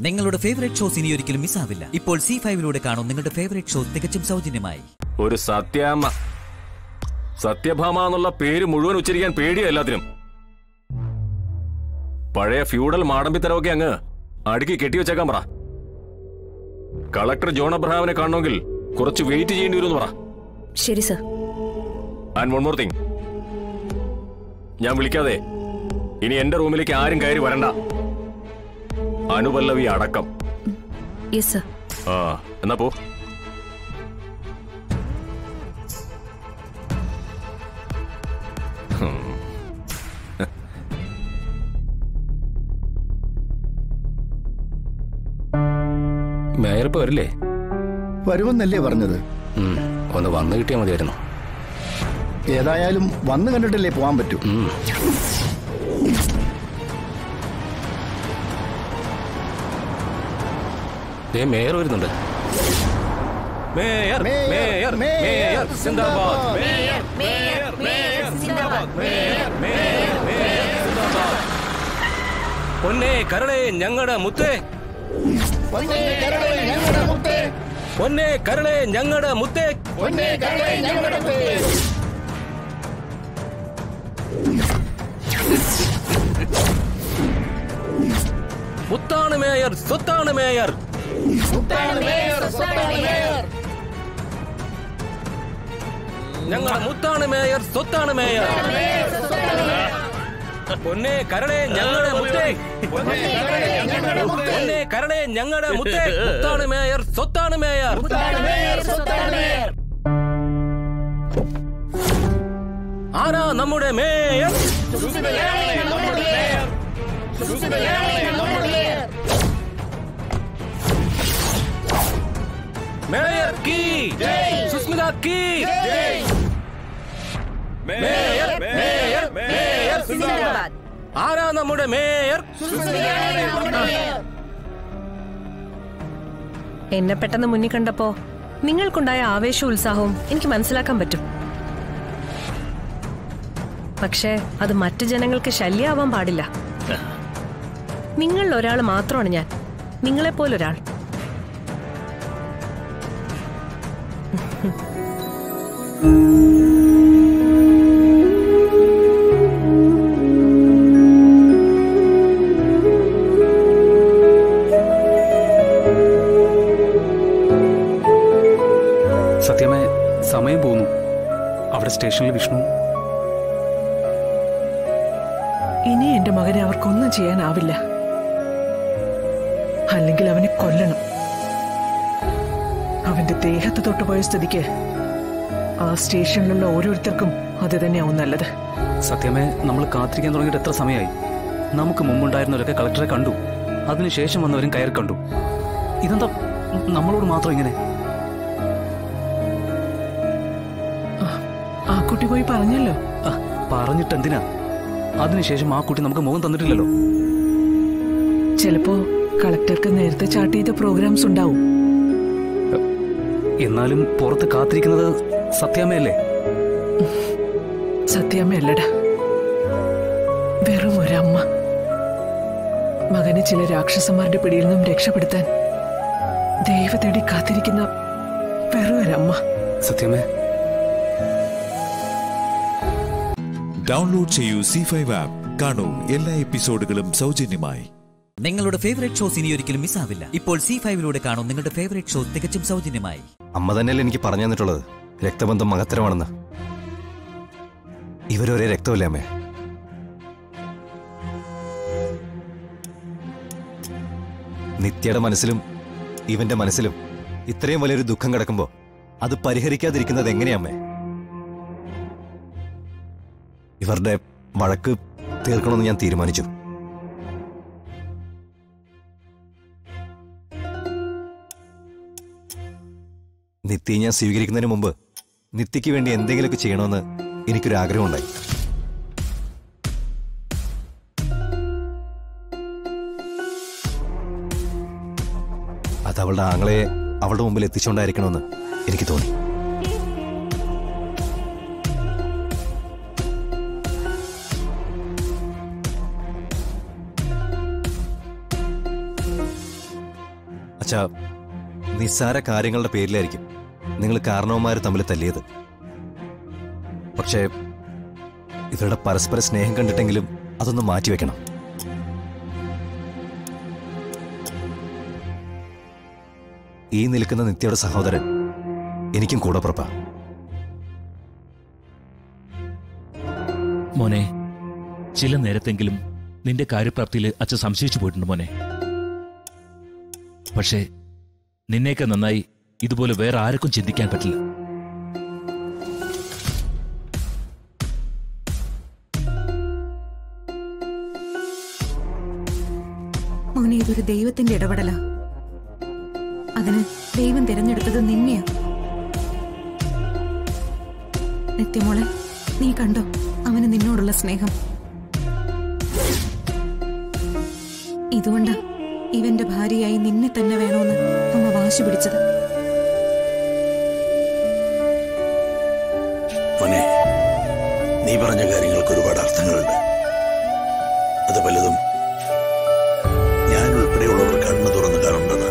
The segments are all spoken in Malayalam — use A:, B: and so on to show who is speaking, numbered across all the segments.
A: നിങ്ങളുടെ ഫേവറേറ്റ് ഷോസ് ഇനി ഒരിക്കലും മിസ്സാവില്ല ഇപ്പോൾ സി ഫൈവിലൂടെ കാണും നിങ്ങളുടെ ഫേവറേറ്റ് ഷോ തികച്ചും സൗജന്യമായി
B: ഒരു സത്യാമ്മ സത്യഭാമ എന്നുള്ള പേര് മുഴുവൻ ഉച്ചരിക്കാൻ പേടിയാ എല്ലാത്തിനും പഴയ ഫ്യൂഡൽ മാടമ്പിത്തരമൊക്കെ അങ്ങ് അടുക്കി കെട്ടിവെച്ചേക്കാൻ പറ കളക്ടർ ജോൺ അബ്രഹാമിനെ കാണണമെങ്കിൽ കുറച്ച് വെയിറ്റ് ചെയ്യേണ്ടി വരുമെന്ന് പറ
C: ശരി sir
B: and one more thing ഞാൻ വിളിക്കാതെ ഇനി എന്റെ റൂമിലേക്ക് ആരും കയറി വരണ്ട അനുപല്ലവി അടക്കം
C: യെസ് സർ
B: ആ എന്നാ പോ ഹും.
D: മേയർ ഇപ്പൊ വരില്ലേ
E: വരുമെന്നല്ലേ പറഞ്ഞത്
D: ഉം, ഒന്ന് വന്നു കിട്ടിയാൽ മതിയായിരുന്നു
E: ഏതായാലും വന്നു കണ്ടിട്ടല്ലേ പോകാൻ പറ്റൂ
D: ഉം. ദേ മേയർ വരുന്നുണ്ട്
B: mayor
E: mayor,
B: mayor
E: mayor,
B: mayor സിന്ദാബാദ്
E: സിന്ദാബാദ്.
B: മേയർ മേയർ മേയർ സിന്ദാബാദ് മേയർ മേയർ മേയർ സിന്ദാബാദ്
D: പൊന്നെ കരളെ ഞങ്ങളുടെ മുത്തേ
E: പൊന്നേ കരളേ ഞങ്ങളുടെ മുത്തേ,
D: പൊന്നെ കരളെ ഞങ്ങളുടെ മുത്തേ
E: പൊന്നേ കരളേ ഞങ്ങളുടെ മുത്തേ.
D: മുത്താണ് മേയർ സ്വത്താണ് മേയർ
E: മുത്താണ് മേയർ, സ്വത്താണ് മേയർ.
D: ഞങ്ങളുടെ മുത്താണ് മേയർ സ്വത്താണ് മേയർ പൊന്നെ കരളെ ഞങ്ങളുടെ മുത്തേ
E: പൊന്നേ കരളേ ഞങ്ങളുടെ മുത്തേ.
D: പൊന്നെ കരളെ ഞങ്ങളുടെ മുത്തേ മുത്താണ് മേയർ സ്വത്താണ് മേയർ
E: മുത്താണ് മേയർ, സ്വത്താണ് മേയർ.
D: ആരാ നമ്മുടെ മേയർ
E: സുസ്മിതയാണ് നമ്മുടെ മേയർ. സുസ്മിതയാണ് നമ്മുടെ മേയർ.
D: മേയർ കീ സുസ്മിത കീ
B: മേയർ മേയർ മേയർ സിന്ദാബാദ്
D: ആരാ നമ്മുടെ മേയർ
E: സുസ്മിതയാണ് നമ്മുടെ മേയർ.
C: എന്നെ പെട്ടെന്ന് മുന്നിൽ കണ്ടപ്പോ നിങ്ങൾക്കുണ്ടായ ആവേശവും ഉത്സാഹവും എനിക്ക് മനസ്സിലാക്കാൻ പറ്റും പക്ഷേ അത് മറ്റു ജനങ്ങൾക്ക് ശല്യമാവാൻ പാടില്ല നിങ്ങളിൽ ഒരാൾ മാത്രമാണ് ഞാൻ നിങ്ങളെപ്പോലൊരാൾ
F: സത്യമേ സമയം പോകുന്നു അവിടെ സ്റ്റേഷനിൽ വിഷ്ണു
G: ഇനി എന്റെ മകനെ അവർക്കൊന്നും ചെയ്യാനാവില്ല അല്ലെങ്കിൽ അവനെ കൊല്ലണം അവന്റെ ദേഹത്ത് തൊട്ടുപോയ സ്ഥിതിക്ക് ആ സ്റ്റേഷനിലുള്ള ഓരോരുത്തർക്കും അത് തന്നെയാവും നല്ലത്
F: സത്യമേ നമ്മൾ കാത്തിരിക്കാൻ തുടങ്ങിയിട്ട് എത്ര സമയമായി നമുക്ക് മുമ്പുണ്ടായിരുന്നവരൊക്കെ കളക്ടറെ കണ്ടു അതിനുശേഷം വന്നവരും കയറി കണ്ടു ഇതെന്താ നമ്മളോട് മാത്രം ഇങ്ങനെ
G: ആ കുട്ടി പോയി പറഞ്ഞല്ലോ
F: ആ, പറഞ്ഞിട്ട് എന്തിനാ അതിനുശേഷം ആ കുട്ടി നമുക്ക് മുഖം തന്നിട്ടില്ലല്ലോ
G: ചിലപ്പോ കളക്ടർക്ക് നേരത്തെ ചാർട്ട് ചെയ്ത പ്രോഗ്രാംസ് ഉണ്ടാവും
F: എന്നാലും പുറത്ത് കാത്തിരിക്കുന്നത് സത്യാമ്മയല്ലേ
G: സത്യാമ്മയല്ലടാ വെറും ഒരമ്മ മകനെ ചില രാക്ഷസന്മാരുടെ പിടിയിൽ നിന്നും രക്ഷപ്പെടുത്താൻ ദൈവ തേടി കാത്തിരിക്കുന്ന വെറും ഒരമ്മ
F: സത്യമേ
H: ഡൗൺലോഡ് ചെയ്യൂ സി ഫൈവ് ആപ്പ് കാണൂ എല്ലാ എപ്പിസോഡുകളും സൗജന്യമായി
A: നിങ്ങളുടെ ഫേവറേറ്റ് ഷോസ് ഇനി ഒരിക്കലും മിസ്സാവില്ല ഇപ്പോൾ സി ഫൈവിലൂടെ കാണും നിങ്ങളുടെ ഫേവറേറ്റ് ഷോ തികച്ചും സൗജന്യമായി
I: അമ്മ തന്നെയല്ലേ എനിക്ക് പറഞ്ഞു തന്നിട്ടുള്ളത് രക്തബന്ധം മഹത്തരമാണെന്ന് ഇവരൊരേ രക്തമല്ലേ അമ്മേ നിത്യയുടെ മനസ്സിലും ഇവന്റെ മനസ്സിലും ഇത്രയും വലിയൊരു ദുഃഖം കിടക്കുമ്പോ അത് പരിഹരിക്കാതിരിക്കുന്നത് എങ്ങനെയമ്മേ ഇവരുടെ വഴക്ക് തീർക്കണമെന്ന് ഞാൻ തീരുമാനിച്ചു നിത്യയെ ഞാൻ സ്വീകരിക്കുന്നതിന് മുമ്പ് നിത്യയ്ക്ക് വേണ്ടി എന്തെങ്കിലുമൊക്കെ ചെയ്യണമെന്ന് എനിക്കൊരു ആഗ്രഹമുണ്ടായി അത് അവളുടെ ആങ്ങളെ അവളുടെ മുമ്പിൽ എത്തിച്ചുകൊണ്ടായിരിക്കണമെന്ന് എനിക്ക് തോന്നി അച്ഛാ നിസ്സാര കാര്യങ്ങളുടെ പേരിലായിരിക്കും നിങ്ങൾ കാരണവന്മാർ തമ്മിൽ തല്ലിയത് പക്ഷേ ഇവരുടെ പരസ്പര സ്നേഹം കണ്ടിട്ടെങ്കിലും അതൊന്ന് മാറ്റിവെക്കണം ഈ നിൽക്കുന്ന നിത്യയുടെ സഹോദരൻ എനിക്കും കൂടെ പുറപ്പാ
J: മോനെ ചില നേരത്തെങ്കിലും നിന്റെ കാര്യപ്രാപ്തിയിൽ അച്ഛൻ സംശയിച്ചു പോയിട്ടുണ്ട് മോനെ പക്ഷേ നിന്നേക്ക് നന്നായി ഇതുപോലെ വേറെ ആർക്കും ചിന്തിക്കാൻ പറ്റില്ല
K: മോനെ ഇതൊരു ദൈവത്തിന്റെ ഇടപെടലാ അതിന് ദൈവം തിരഞ്ഞെടുത്തത് നിന്നെയാ നിത്യമോളെ നീ കണ്ടോ അവന് നിന്നോടുള്ള സ്നേഹം ഇതുകൊണ്ടാ ഇവന്റെ ഭാര്യയായി നിന്നെ തന്നെ വേണമെന്ന് അമ്മ വാശി പിടിച്ചത്
L: മോനെ നീ പറഞ്ഞ കാര്യങ്ങൾക്ക് ഒരുപാട് അർത്ഥങ്ങളുണ്ട് അത് പലതും ഞാൻ ഉൾപ്പെടെയുള്ളവർ കണ്ണു തുറന്ന് കാണേണ്ടത്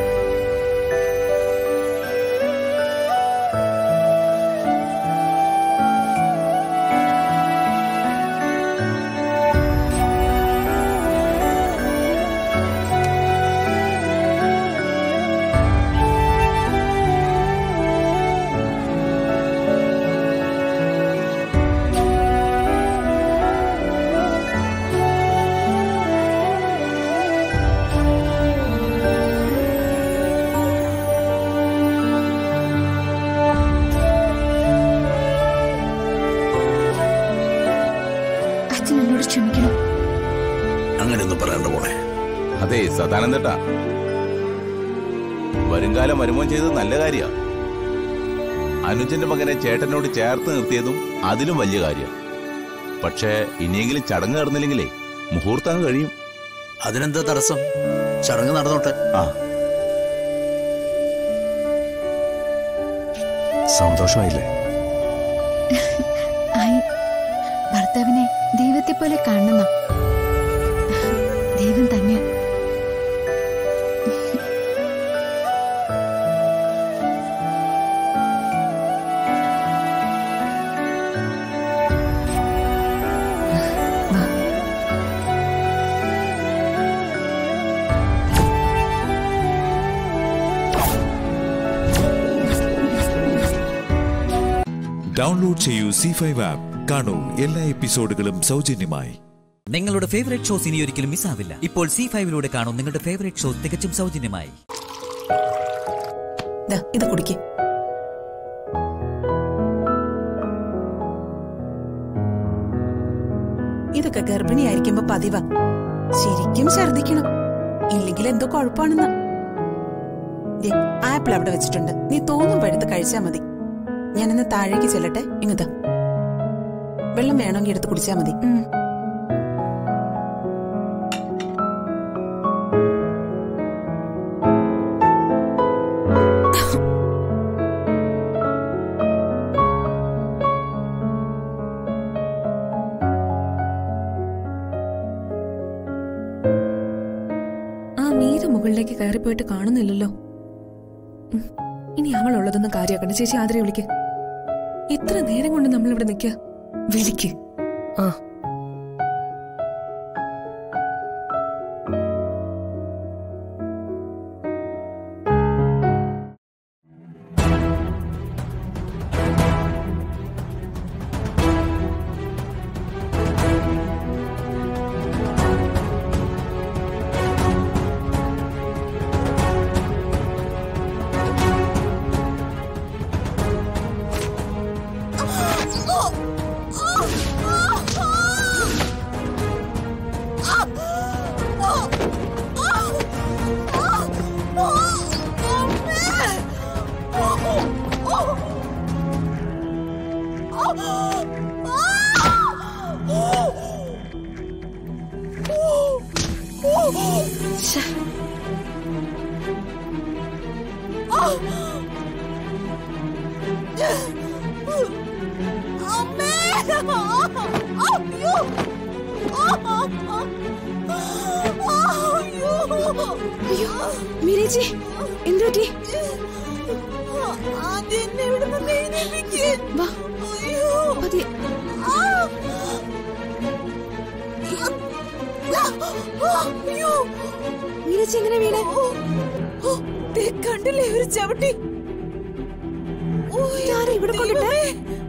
K: അച്ഛൻ എന്നോട് ക്ഷമിക്കണം
L: അങ്ങനെയൊന്നും പറയണ്ട മോളെ
M: അതെ സദാനന്ദട്ടാ വരുംകാലം വരുമോൻ ചെയ്തത് നല്ല കാര്യ അനുജന്റെ മകനെ ചേട്ടനോട് ചേർത്ത് നിർത്തിയതും അതിലും വലിയ കാര്യം പക്ഷേ ഇനിയെങ്കിലും ചടങ്ങ് നടന്നില്ലെങ്കിലേ മുഹൂർത്തം കഴിയും
L: അതിനെന്താ തടസ്സം ചടങ്ങ് നടന്നോട്ടെ
M: ആ
I: സന്തോഷമായില്ലേ
N: ആയി ഭർത്താവിനെ ദൈവത്തെ പോലെ കാണുന്ന ദൈവം തന്നെ
H: ഡൗൺലോഡ് ചെയ്യൂ സി ഫൈവ് ആപ്പ് കാണൂ എല്ലാ എപ്പിസോഡുകളും സൗജന്യമായി
A: നിങ്ങളുടെ ഫേവറേറ്റ് ഷോസ് ഇനി ഒരിക്കലും മിസ്സാവില്ല ഇപ്പോൾ സി ഫൈവിലൂടെ കാണും നിങ്ങളുടെ ഫേവറേറ്റ് ഷോ തികച്ചും സൗജന്യമായി
K: ദാ, ഇത് കുടിക്ക് ഇതൊക്കെ ഗർഭിണിയായിരിക്കുമ്പോ പതിവാ ശരിക്കും ഛർദിക്കണം ഇല്ലെങ്കിൽ എന്തോ കുഴപ്പമാണെന്ന് ദേ, ആപ്പിൾ അവിടെ വെച്ചിട്ടുണ്ട് നീ തോന്നുമ്പോ എടുത്ത് കഴിച്ചാ മതി ഞാനിന്ന് താഴേക്ക് ചെല്ലട്ടെ ഇങ്ങത്താ വെള്ളം വേണമെങ്കിൽ എടുത്ത് കുടിച്ചാ മതി
O: ആ മീര മുകളിലേക്ക് കയറിപ്പോയിട്ട് കാണുന്നില്ലല്ലോ ഉം. ഇനി അവളുള്ളതൊന്നും കാര്യമാക്കണ്ട ചേച്ചി ആതിരെ വിളിക്ക് ഇത്ര നേരം കൊണ്ട് നമ്മൾ ഇവിടെ നിൽക്ക വിളിക്ക്
C: ആ
P: അമ്മേ
O: അയ്യോ മീരേച്ചി എന്തു പറ്റി വാ പതിയെ. മീരേച്ചി എങ്ങനെ വീണേ
K: കണ്ടില്ലേ ഒരു ചവിട്ടി
O: ഇതാരാ ഇവിടെ കൊണ്ടിട്ടേ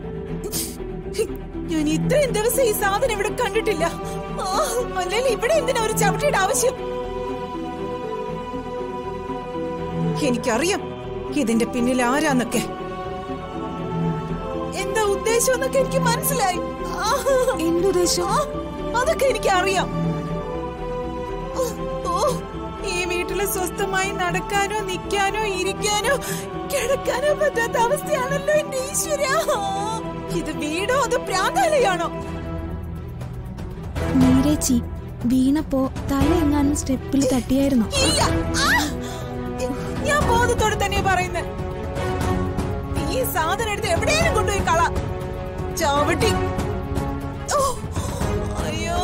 K: ഞാൻ ഇത്രയും ദിവസം ഈ സാധനം ഇവിടെ കണ്ടിട്ടില്ല ആ, അല്ലെങ്കിൽ ഇവിടെ എന്തിനാ ഒരു ചവിട്ടിയുടെ ആവശ്യം എനിക്കറിയാം ഇതിന്റെ പിന്നിൽ ആരാന്നൊക്കെ എന്താ ഉദ്ദേശം എന്നൊക്കെ എനിക്ക് മനസ്സിലായി
O: എന്തുദ്ദേശം
K: അതൊക്കെ എനിക്ക് അറിയാം ഓ ഈ വീട്ടില് സ്വസ്ഥമായി നടക്കാനോ നിൽക്കാനോ ഇരിക്കാനോ കിടക്കാനോ പറ്റാത്ത അവസ്ഥയാണല്ലോ എന്റെ ഈശ്വര ഇത് വീടോ അതോ പ്രാന്താലയാണോ
N: മീരേച്ചി വീണപ്പോ തല എങ്ങാനും സ്റ്റെപ്പിൽ തട്ടിയായിരുന്നു
K: ഇല്ല ആ! ഞാൻ ബോധത്തോടെ തന്നെ പറയുന്നത് ഈ സാധനം എടുത്ത് എവിടെയെങ്കിലും കൊണ്ടുപോയി കള ചവിട്ടി ഓ, അയ്യോ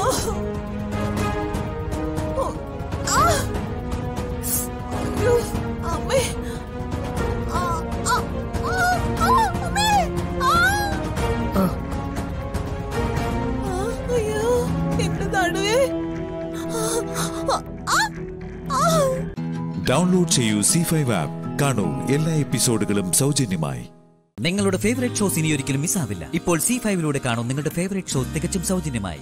K: ഓ, ആ! അയ്യോ, അമ്മേ. ആ, ആ, ആ, ആ, അമ്മേ. ആ! ആ, അയ്യോ എന്റെ നടുവേ ആ, ആ, ആ.
H: ഡൗൺലോഡ് ചെയ്യൂ സി ഫൈവ് ആപ്പ് കാണൂ എല്ലാ എപ്പിസോഡുകളും സൗജന്യമായി
A: നിങ്ങളുടെ ഫേവറേറ്റ് ഷോസ് ഇനി ഒരിക്കലും മിസ്സാവില്ല ഇപ്പോൾ സി ഫൈവിലൂടെ കാണും നിങ്ങളുടെ ഫേവറേറ്റ് ഷോ തികച്ചും സൗജന്യമായി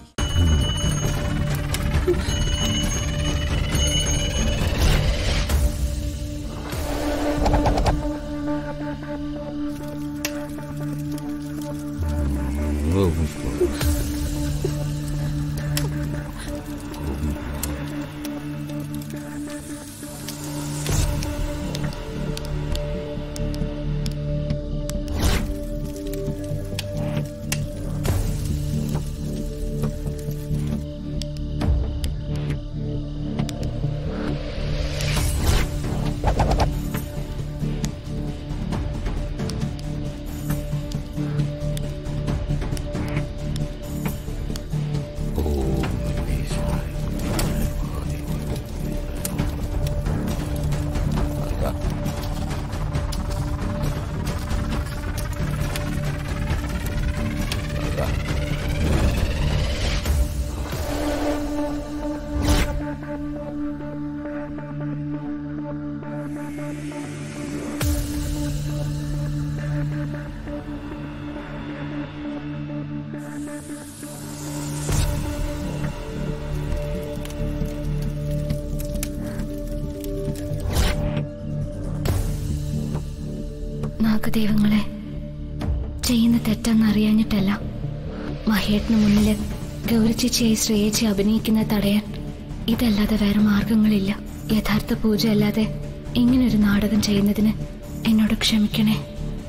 P: നാഗദൈവങ്ങളെ ചെയ്യുന്ന തെറ്റെന്ന് അറിയാഞ്ഞിട്ടല്ല മഹേട്ടിന് മുന്നില് ഗൗരിച്ചേച്ചിയായി ശ്രേയച്ചി അഭിനയിക്കുന്ന തടയാൻ ഇതല്ലാതെ വേറെ മാർഗങ്ങളില്ല യഥാർത്ഥ പൂജ അല്ലാതെ ഇങ്ങനൊരു നാടകം ചെയ്യുന്നതിന് എന്നോട് ക്ഷമിക്കണേ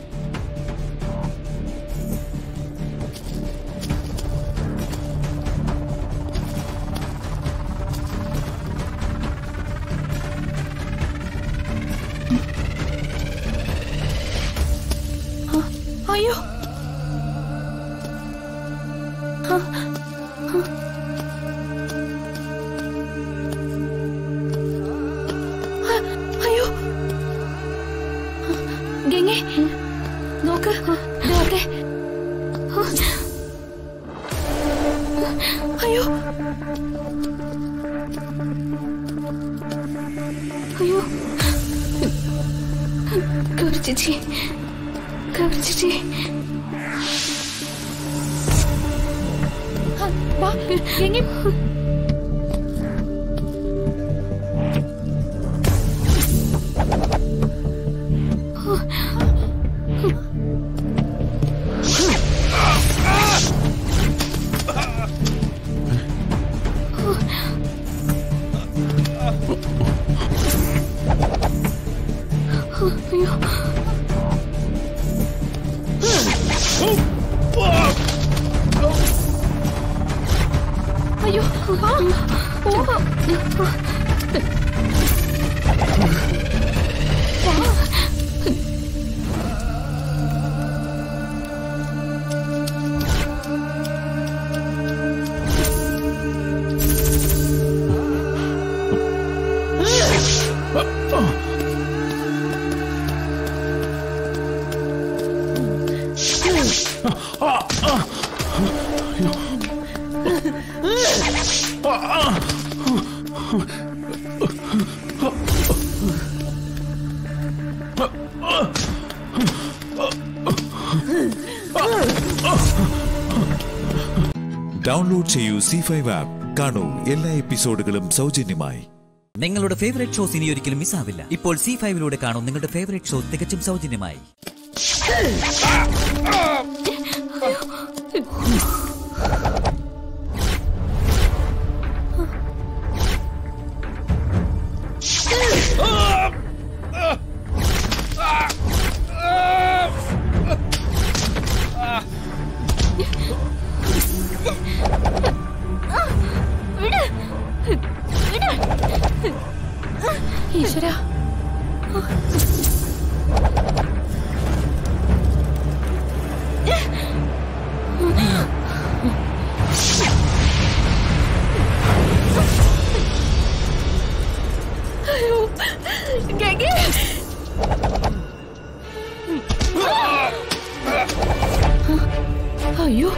O: അയ്യോ അയ്യോ
P: ഗംഗേ നോക്ക് ദോക്കെ
O: അയ്യോ
P: അയ്യോ ഗൗരി ചേച്ചി ഗൗരി ചേച്ചി
O: വാ ഗംഗേ
P: അയ്യോ അയ്യോ ആ, പോവാ. വാ.
H: ഡൗൺലോഡ് ചെയ്യൂ സി ഫൈവ് ആപ്പ് കാണൂ എല്ലാ എപ്പിസോഡുകളും സൗജന്യമായി
A: നിങ്ങളുടെ ഫേവറേറ്റ് ഷോസ് ഇനി ഒരിക്കലും മിസ്സാവില്ല ഇപ്പോൾ സി ഫൈവിലൂടെ കാണും നിങ്ങളുടെ ഫേവറേറ്റ് ഷോ തികച്ചും സൗജന്യമായി
P: ഈശ്വര അയ്യോ ഗംഗേ അയ്യോ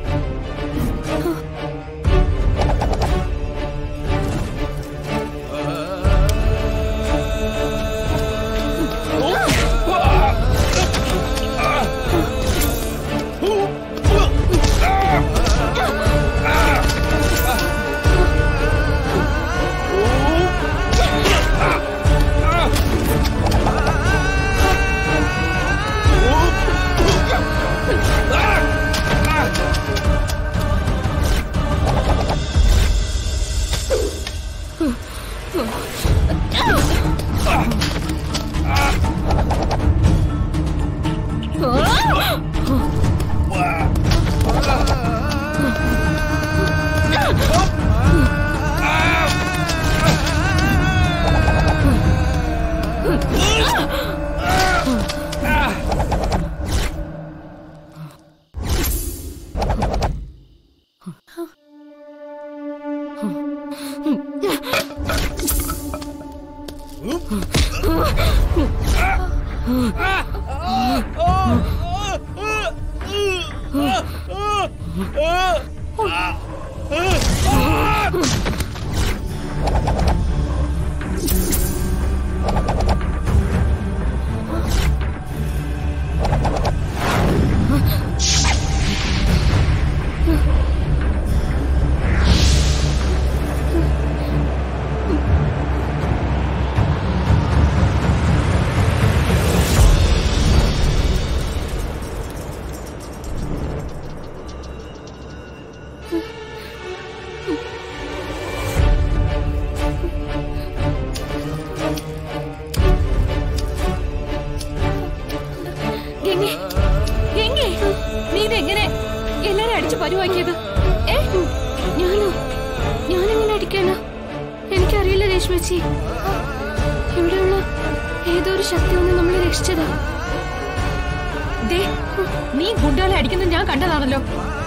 P: ഗംഗേ ഗംഗേ നീ ഇതെങ്ങനെ എല്ലാരും അടിച്ചു പരുവാക്കിയത് ഏ ഞാനോ ഞാനെങ്ങനെ അടിക്കാനാ എനിക്കറിയില്ല രേഷ്മച്ചി ഇവിടെയുള്ള ഏതോ ഒരു ശക്തി വന്ന് നമ്മളെ രക്ഷിച്ചതാ ദേ നീ ഗുണ്ടകളെ അടിക്കുന്നത് ഞാൻ കണ്ടതാണല്ലോ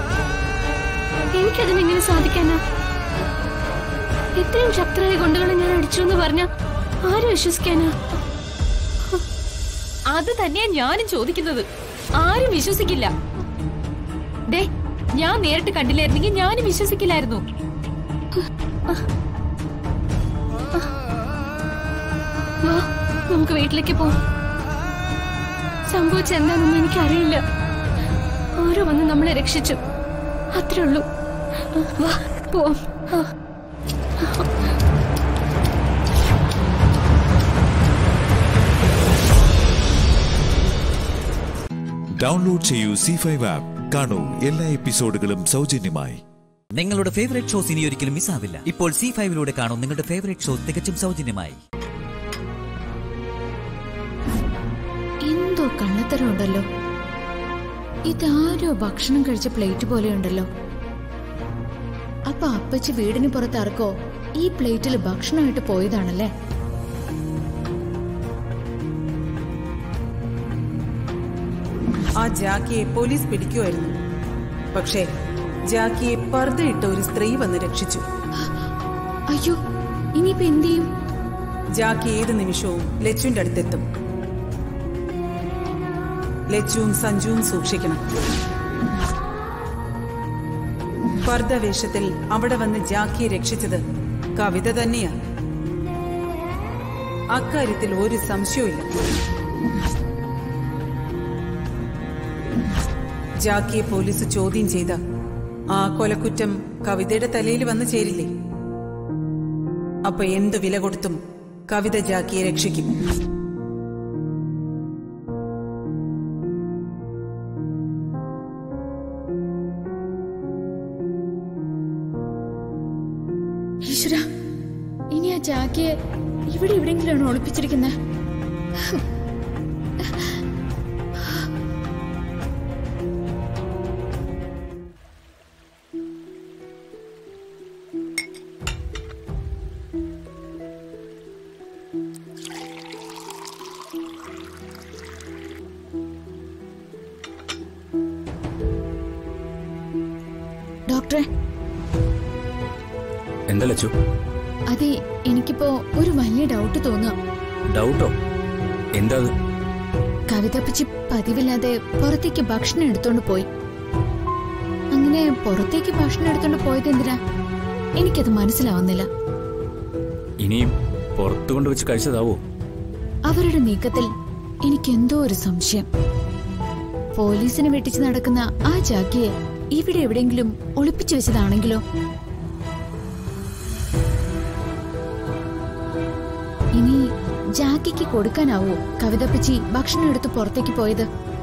P: എനിക്കതിനെങ്ങനെ സാധിക്കാനാ ഇത്രയും ശക്തരായ ഗുണ്ടകളെ ഞാൻ അടിച്ചു എന്ന് പറഞ്ഞ ആരും വിശ്വസിക്കാനാ അത് തന്നെയാ ഞാനും ചോദിക്കുന്നത് ആരും വിശ്വസിക്കില്ല ദേ ഞാൻ നേരിട്ട് കണ്ടില്ലായിരുന്നെങ്കിൽ ഞാനും വിശ്വസിക്കില്ലായിരുന്നു വാ നമുക്ക് വീട്ടിലേക്ക് പോവാം സംഭവിച്ച എന്താണെന്ന് എനിക്കറിയില്ല ആരോ വന്ന് നമ്മളെ രക്ഷിച്ചു അത്രേ ഉള്ളൂ വാ പോവാം ആ.
H: ഡൗൺലോഡ് ചെയ്യൂ സി ഫൈവ് ആപ്പ് കാണൂ എല്ലാ എപ്പിസോഡുകളും സൗജന്യമായി
A: നിങ്ങളുടെ ഫേവറേറ്റ് ഷോസ് ഇനി ഒരിക്കലും മിസ്സാവില്ല ഇപ്പോൾ സി ഫൈവിലൂടെ കാണും നിങ്ങളുടെ ഫേവറേറ്റ് ഷോ തികച്ചും സൗജന്യമായി
N: എന്തോ കള്ളത്തരം ഉണ്ടല്ലോ ഇതാരോ ഭക്ഷണം കഴിച്ച പ്ലേറ്റ് പോലെയുണ്ടല്ലോ അപ്പൊ അപ്പച്ചി വീടിന് പുറത്തിറക്കോ ഈ പ്ലേറ്റിൽ ഭക്ഷണമായിട്ട് പോയതാണല്ലേ
K: ആ ജാക്കിയെ പോലീസ് പിടിക്കുമായിരുന്നു പക്ഷേ ജാക്കിയെ പർദ്ദയിട്ട ഒരു സ്ത്രീ വന്ന് രക്ഷിച്ചു
N: അയ്യോ ഇനിയിപ്പോ എന്ത് ചെയ്യും
K: ജാക്കി ഏത് നിമിഷവും ലച്ചുവിന്റെ അടുത്തെത്തും ലച്ചുവും സഞ്ജുവും സൂക്ഷിക്കണം പർദ്ദ വേഷത്തിൽ അവിടെ വന്ന് ജാക്കിയെ രക്ഷിച്ചത് കവിത തന്നെയാ അക്കാര്യത്തിൽ ഒരു സംശയവുമില്ല ജാക്കിയെ പോലീസ് ചോദ്യം ചെയ്ത ആ കൊലക്കുറ്റം കവിതയുടെ തലയിൽ വന്നു ചേരില്ലേ അപ്പൊ എന്ത് വില കൊടുത്തും കവിത ജാക്കിയെ രക്ഷിക്കും
N: ഈശ്വര ഇനി ആ ജാക്കിയെ ഇവിടെ എവിടെയെങ്കിലാണ് ഒളിപ്പിച്ചിരിക്കുന്നത് ഡോക്ടറെ
F: എന്താ ലച്ചു
N: അതെ എനിക്കിപ്പോ ഒരു വലിയ ഡൗട്ട് തോന്നുക
F: ഡൗട്ടോ എന്താ അത്
N: കവിതപ്പച്ചി പതിവില്ലാതെ പുറത്തേക്ക് ഭക്ഷണം എടുത്തോണ്ട് പോയി അങ്ങനെ പുറത്തേക്ക് ഭക്ഷണം എടുത്തോണ്ട് പോയത് എന്തിനാ എനിക്കത് മനസ്സിലാവുന്നില്ല
F: ഇനിയും പുറത്തു കൊണ്ട് വെച്ച് കഴിച്ചതാവോ
N: അവരുടെ നീക്കത്തിൽ എനിക്കെന്തോ ഒരു സംശയം പോലീസിനെ വെട്ടിച്ച് നടക്കുന്ന ആ ജാക്കിയെ ഇവിടെ എവിടെയെങ്കിലും ഒളിപ്പിച്ചു വെച്ചതാണെങ്കിലോ ഇനി ജാക്കിക്ക് കൊടുക്കാനാവോ കവിതപ്പച്ചി ഭക്ഷണം എടുത്ത് പുറത്തേക്ക് പോയത്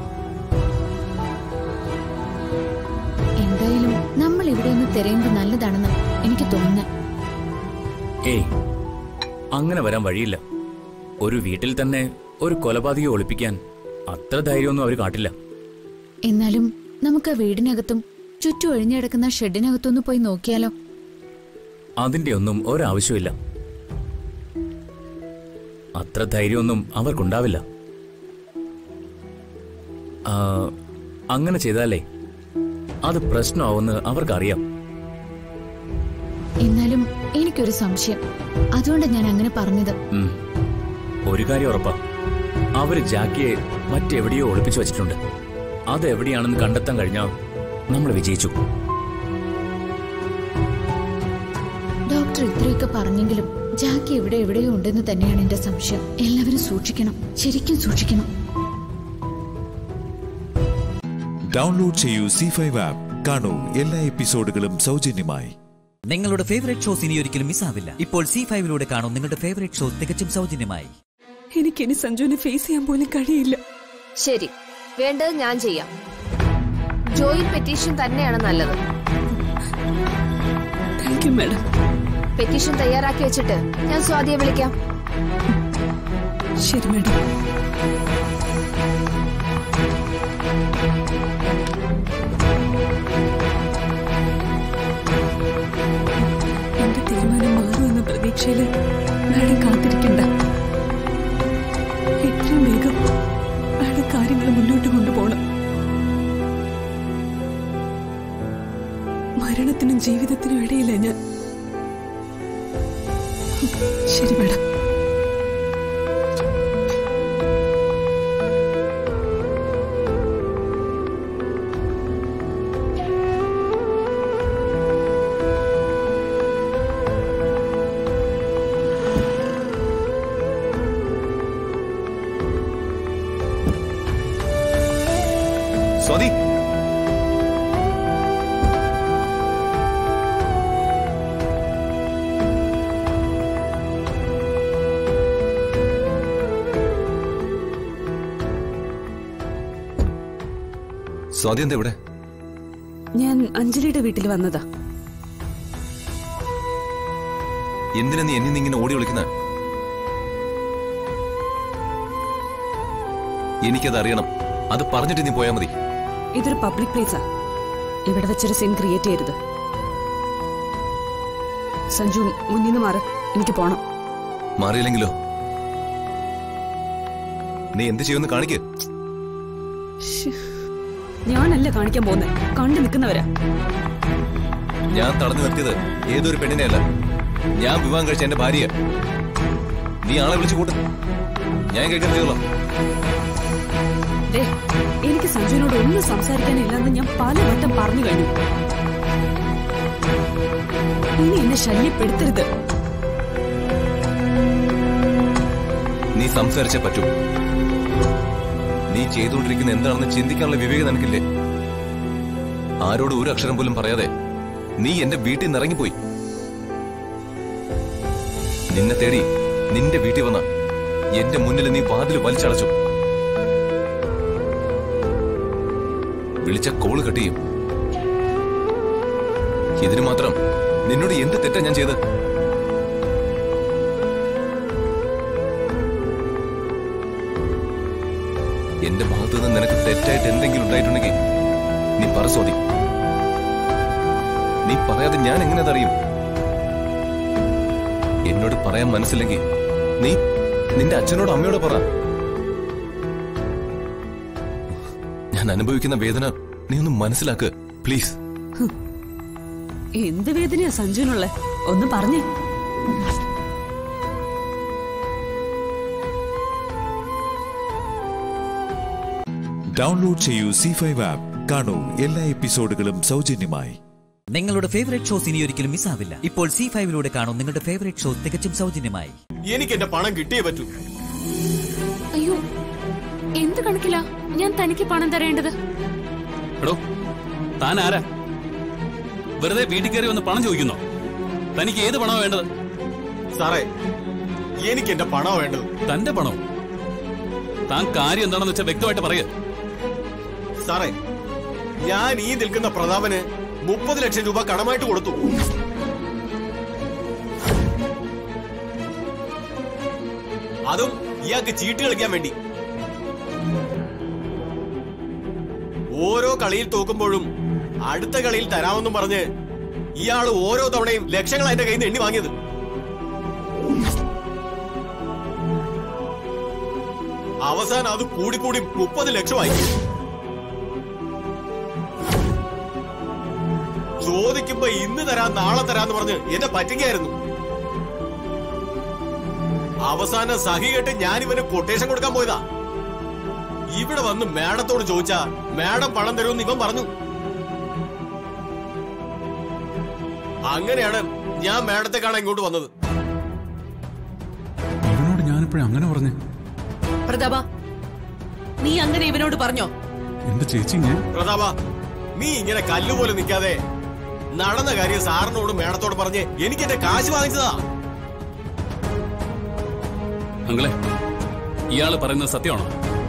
N: എന്തായാലും നമ്മൾ ഇവിടെ നിന്ന് തിരയുന്നത് നല്ലതാണെന്ന് എനിക്ക് തോന്നുന്നു
F: ഏയ് അങ്ങനെ വരാൻ വഴിയില്ല ഒരു വീട്ടിൽ തന്നെ ഒരു കൊലപാതകയെ ഒളിപ്പിക്കാൻ അത്ര ധൈര്യമൊന്നും അവർ കാട്ടില്ല
N: എന്നാലും നമുക്ക് ആ വീടിനകത്തും ചുറ്റും ഒഴിഞ്ഞിടക്കുന്ന ഷെഡിനകത്തൊന്ന് പോയി നോക്കിയാലോ
F: അതിന്റെ ഒന്നും ഒരാവശ്യമില്ല അത്ര ധൈര്യമൊന്നും അവർക്കുണ്ടാവില്ല ആ, അങ്ങനെ ചെയ്താലേ അത് പ്രശ്നമാവുമെന്ന് അവർക്കറിയാം
N: എന്നാലും എനിക്കൊരു സംശയം അതുകൊണ്ട് ഞാൻ അങ്ങനെ പറഞ്ഞത്
F: ഉം. ഒരു കാര്യം ഉറപ്പാ അവര് ജാക്കിയെ മറ്റെവിടെയോ ഒളിപ്പിച്ചു വെച്ചിട്ടുണ്ട് അത് എവിടെയാണെന്ന് കണ്ടെത്താൻ കഴിഞ്ഞാൽ നമ്മൾ വിജയിച്ചു
N: ഡോക്ടർ ഇത്രയൊക്കെ പറഞ്ഞെങ്കിലും ജാക്കി എവിടെ എവിടെയോ ഉണ്ടെന്ന് തന്നെയാണ് എന്റെ സംശയം എല്ലാവരും സൂക്ഷിക്കണം ശരിക്കും സൂക്ഷിക്കണം
H: ഡൗൺലോഡ് ചെയ്യൂ സി ഫൈവ് ആപ്പ് കാണൂ എല്ലാ എപ്പിസോഡുകളും സൗജന്യമായി
A: നിങ്ങളുടെ ഫേവറേറ്റ് ഷോസ് ഇനി ഒരിക്കലും മിസ്സാവില്ല ഇപ്പോൾ സി ഫൈവിലൂടെ കാണും നിങ്ങളുടെ ഫേവറേറ്റ് ഷോ തികച്ചും സൗജന്യമായി
O: എനിക്കിനി സഞ്ജുവിനെ ഫേസ് ചെയ്യാൻ പോലും കഴിയില്ല
Q: ശരി വേണ്ടത് ഞാൻ ചെയ്യാം ജോയിൻ പെറ്റീഷൻ തന്നെയാണ് നല്ലത്
O: താങ്ക് യു മാഡം
Q: പെറ്റീഷൻ തയ്യാറാക്കി വെച്ചിട്ട് ഞാൻ സ്വാതിയെ വിളിക്കാം
O: ശരി മാഡം എന്റെ തീരുമാനം മാറുമെന്ന പ്രതീക്ഷയില് മാഡം കാത്തിരിക്കണ്ട എത്രയും വേഗം മാഡം കാര്യങ്ങൾ മുന്നോട്ട് കൊണ്ടുപോകണം മരണത്തിനും ജീവിതത്തിനും ഇടയില്ല ഞാൻ ശരി മാഡം
I: സ്വാതി സ്വാതി എന്താ ഇവിടെ
O: ഞാൻ അഞ്ജലിയുടെ വീട്ടിൽ വന്നതാ
I: എന്തിനാ നീ എന്നെ ഇങ്ങനെ ഓടി വിളിക്കുന്ന എനിക്കത് അറിയണം അത് പറഞ്ഞിട്ട് നീ പോയാ മതി
O: ഇതൊരു പബ്ലിക് പ്ലേസാ ഇവിടെ വെച്ചൊരു സീൻ ക്രിയേറ്റ് ചെയ്യരുത് സഞ്ജു മുന്നിൽ നിന്ന് മാറ് എനിക്ക് പോണം
I: മാറിയില്ലെങ്കിലോ നീ എന്ത് ചെയ്യുമെന്ന് കാണിക്ക്
O: ഞാനല്ല കാണിക്കാൻ പോകുന്നത് കണ്ടു നിൽക്കുന്നവരാ
I: ഞാൻ തടഞ്ഞു നിർത്തിയത് ഏതൊരു പെണ്ണിനെയല്ല ഞാൻ വിവാഹം കഴിച്ച എന്റെ ഭാര്യ നീ ആളെ വിളിച്ചു കൂട്ട് ഞാൻ കേൾക്കാൻ തയ്യുള്ള
R: ദേ, എനിക്ക് സഞ്ജുവിനോട് ഒന്നും സംസാരിക്കാനില്ലെന്ന് ഞാൻ പലവട്ടം പറഞ്ഞു കഴിഞ്ഞു ഇനി എന്നെ ശല്യപ്പെടുത്തരുത്
I: നീ സംസാരിച്ചേ പറ്റൂ നീ ചെയ്തുകൊണ്ടിരിക്കുന്ന എന്താണെന്ന് ചിന്തിക്കാനുള്ള വിവേകം നിനക്കില്ലേ ആരോട് ഒരു അക്ഷരം പോലും പറയാതെ നീ എന്റെ വീട്ടിൽ നിന്ന് ഇറങ്ങിപ്പോയി നിന്നെ തേടി നിന്റെ വീട്ടിൽ വന്ന എന്റെ മുന്നിൽ നീ വാതിൽ വലിച്ചടച്ചു വിളിച്ച കോള് കട്ടിയും ഇതിന് മാത്രം നിന്നോട് എന്ത് തെറ്റാ ഞാൻ ചെയ്ത് എന്റെ ഭാഗത്ത് നിന്ന് നിനക്ക് തെറ്റായിട്ട് എന്തെങ്കിലും ഉണ്ടായിട്ടുണ്ടെങ്കിൽ നീ പറ സ്വാതി നീ പറയാതെ ഞാൻ എങ്ങനെ അതറിയും എന്നോട് പറയാൻ മനസ്സില്ലെങ്കിൽ നീ നിന്റെ അച്ഛനോട് അമ്മയോട് പറ ഞാൻ അനുഭവിക്കുന്ന വേദന നീ ഒന്ന് മനസ്സിലാക്ക് പ്ലീസ്
R: എന്ത് വേദനയാ സഞ്ജുവിനുള്ള ഒന്ന് പറഞ്ഞേ
H: ഡൗൺലോഡ് ചെയ്യൂ സി ഫൈവ് ആപ്പ് കാണൂ എല്ലാ എപ്പിസോഡുകളും സൗജന്യമായി
A: നിങ്ങളുടെ ഫേവറേറ്റ് ഷോസ് ഇനി ഒരിക്കലും മിസ്സാവില്ല ഇപ്പോൾ സി ഫൈവിലൂടെ കാണും നിങ്ങളുടെ ഫേവറേറ്റ് ഷോ തികച്ചും സൗജന്യമായി
S: എനിക്ക് എന്റെ പണം കിട്ടിയേ പറ്റൂ
P: അയ്യോ എന്ത് കണക്കിലാ ഞാൻ തനിക്ക് പണം തരേണ്ടത്
F: എടോ താൻ ആരാ വെറുതെ വീട്ടിൽ കയറി വന്ന് പണം ചോദിക്കുന്നോ തനിക്ക് ഏത് പണമാണ് വേണ്ടത്
S: സാറേ എനിക്ക് എന്റെ പണം വേണ്ടത്
F: തന്റെ പണോ താൻ കാര്യം എന്താണെന്ന് വെച്ചാൽ വ്യക്തമായിട്ട് പറയ
S: സാറേ ഞാൻ ഈ നിൽക്കുന്ന പ്രതാപന് മുപ്പത് ലക്ഷം രൂപ കടമായിട്ട് കൊടുത്തു അതും ഇയാൾക്ക് ചീട്ട് കളിക്കാൻ വേണ്ടി ഓരോ കളിയിൽ തോക്കുമ്പോഴും അടുത്ത കളിയിൽ തരാമെന്നും പറഞ്ഞ് ഇയാൾ ഓരോ തവണയും ലക്ഷങ്ങൾ എന്റെ കയ്യിൽ നിന്ന് എണ്ണി വാങ്ങിയത് അവസാനം അത് കൂടിക്കൂടി മുപ്പത് ലക്ഷമായി ചോദിക്കുമ്പോ ഇന്ന് തരാം നാളെ തരാന്ന് പറഞ്ഞ് എന്നെ പറ്റിക്കായിരുന്നു അവസാനം സഹി കെട്ട് ഞാൻ ഇവന് കൊട്ടേഷൻ കൊടുക്കാൻ പോയതാ ഇവിടെ വന്ന് മാഡത്തോട് ചോദിച്ചാ മാഡം പണം തരുമെന്ന് ഇവൻ പറഞ്ഞു അങ്ങനെയാണ് ഞാൻ മാഡത്തെ കാണാൻ ഇങ്ങോട്ട് വന്നത്
T: ഇവനോട് ഞാനിപ്പോഴും അങ്ങനെ പറഞ്ഞു
R: പ്രതാപ നീ അങ്ങനെ ഇവനോട് പറഞ്ഞോ
T: എന്റെ ചേച്ചി ഞാൻ
S: പ്രതാപ നീ ഇങ്ങനെ കല്ലുപോലെ നിൽക്കാതെ നടന്ന കാര്യം സാറിനോട് മേഡത്തോട് പറഞ്ഞ് എനിക്ക് എന്റെ കാശ് വാങ്ങിച്ചതാ
F: അങ്ങളെ ഇയാള് പറയുന്നത് സത്യമാണോ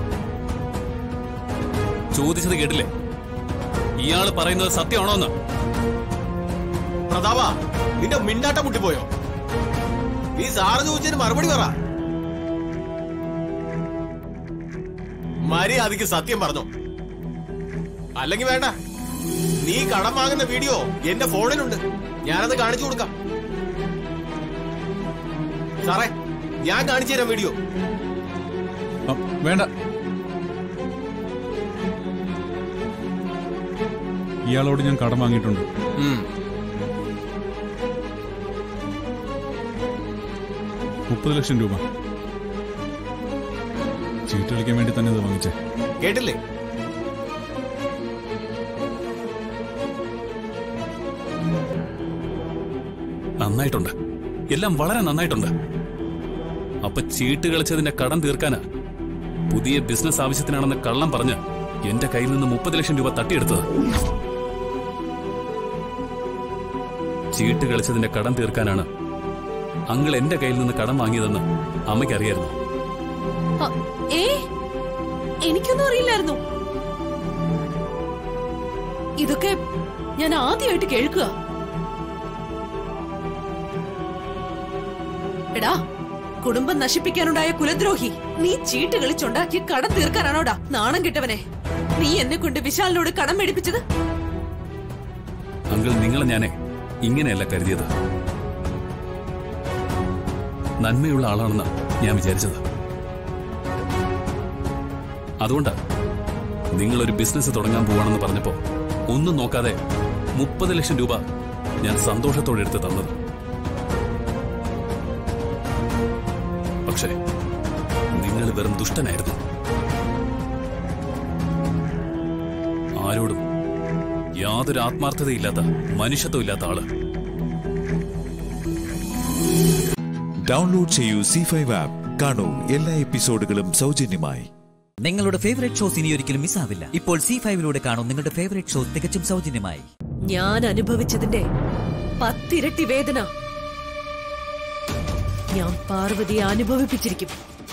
F: ചോദിച്ചത് കേട്ടില്ലേ ഇയാള് പറയുന്നത് സത്യമാണോ എന്ന്
S: പ്രതാപ നിന്റെ മിണ്ടാട്ടം മുട്ടിപ്പോയോ നീ സാറ് ചോദിച്ചതിന് മറുപടി പറ മര്യാദക്ക് സത്യം പറഞ്ഞോ അല്ലെങ്കിൽ വേണ്ട നീ കടം വാങ്ങുന്ന വീഡിയോ എന്റെ ഫോണിലുണ്ട് ഞാനത് കാണിച്ചു കൊടുക്കാം സാറേ ഞാൻ കാണിച്ചു തരാം വീഡിയോ
T: ആ, വേണ്ട ഇയാളോട് ഞാൻ കടം വാങ്ങിയിട്ടുണ്ട് മുപ്പത് ലക്ഷം രൂപ ചീട്ട് കളിക്കാൻ വേണ്ടി തന്നെ അത് വാങ്ങിച്ചേ
S: കേട്ടില്ലേ
F: നന്നായിട്ടുണ്ട് എല്ലാം വളരെ നന്നായിട്ടുണ്ട് അപ്പൊ ചീട്ട് കളിച്ചതിന്റെ കടം തീർക്കാനാ പുതിയ ബിസിനസ് ആവശ്യത്തിനാണെന്ന് കള്ളം പറഞ്ഞ് എന്റെ കയ്യിൽ നിന്ന് മുപ്പത് ലക്ഷം രൂപ തട്ടിയെടുത്തത് ചീട്ട് കളിച്ചതിന്റെ കടം തീർക്കാനാണ് അങ്കിൾ എന്റെ കയ്യിൽ നിന്ന് കടം വാങ്ങിയതെന്ന് അമ്മയ്ക്ക് അറിയായിരുന്നു
R: അ, ഏ എനിക്കൊന്നും അറിയില്ലായിരുന്നു ഇതൊക്കെ ഞാൻ ആദ്യമായിട്ട് കേൾക്കുക എടാ കുടുംബം നശിപ്പിക്കാനുണ്ടായ കുലദ്രോഹി നീ ചീട്ട് കളിച്ചുണ്ടാക്കി കടം തീർക്കാനാണോടാ നാണം കിട്ടവനെ നീ എന്നെ കൊണ്ട് വിശാലിനോട് കടം മേടിപ്പിച്ചത്
F: അങ്കിൾ നിങ്ങളെ ഞാനേ ഇങ്ങനെയല്ല കരുതിയത് നന്മയുള്ള ആളാണെന്ന് ഞാൻ വിചാരിച്ചത് അതുകൊണ്ടാ നിങ്ങളൊരു ബിസിനസ് തുടങ്ങാൻ പോവാണെന്ന് പറഞ്ഞപ്പോ ഒന്നും നോക്കാതെ മുപ്പത് ലക്ഷം രൂപ ഞാൻ സന്തോഷത്തോടെ എടുത്ത് തന്നത് പക്ഷേ നിങ്ങൾ വെറും ദുഷ്ടനായിരുന്നു ആരോടും യാതൊരു ആത്മാർത്ഥതയില്ലാത്ത മനുഷ്യത്വം ഇല്ലാത്ത ആള്
H: ഡൗൺലോഡ് ചെയ്യൂ സി ഫൈവ് ആപ്പ് കാണൂ എല്ലാ എപ്പിസോഡുകളും സൗജന്യമായി
A: നിങ്ങളുടെ ഫേവറേറ്റ് ഷോസ് ഇനി ഒരിക്കലും മിസ്സാവില്ല ഇപ്പോൾ സി ഫൈവിലൂടെ കാണും നിങ്ങളുടെ ഫേവറേറ്റ് ഷോ തികച്ചും സൗജന്യമായി
R: ഞാൻ അനുഭവിച്ചതിന്റെ പത്തിരട്ടി വേദന ഞാൻ പാർവതിയെ അനുഭവിപ്പിച്ചിരിക്കും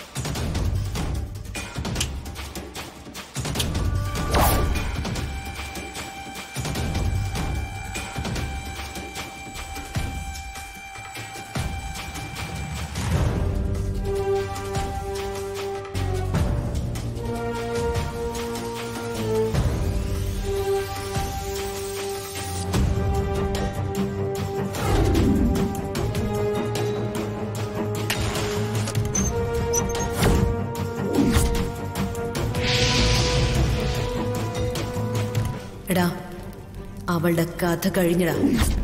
R: എടാ അവളുടെ കഥ കഴിഞ്ഞടാ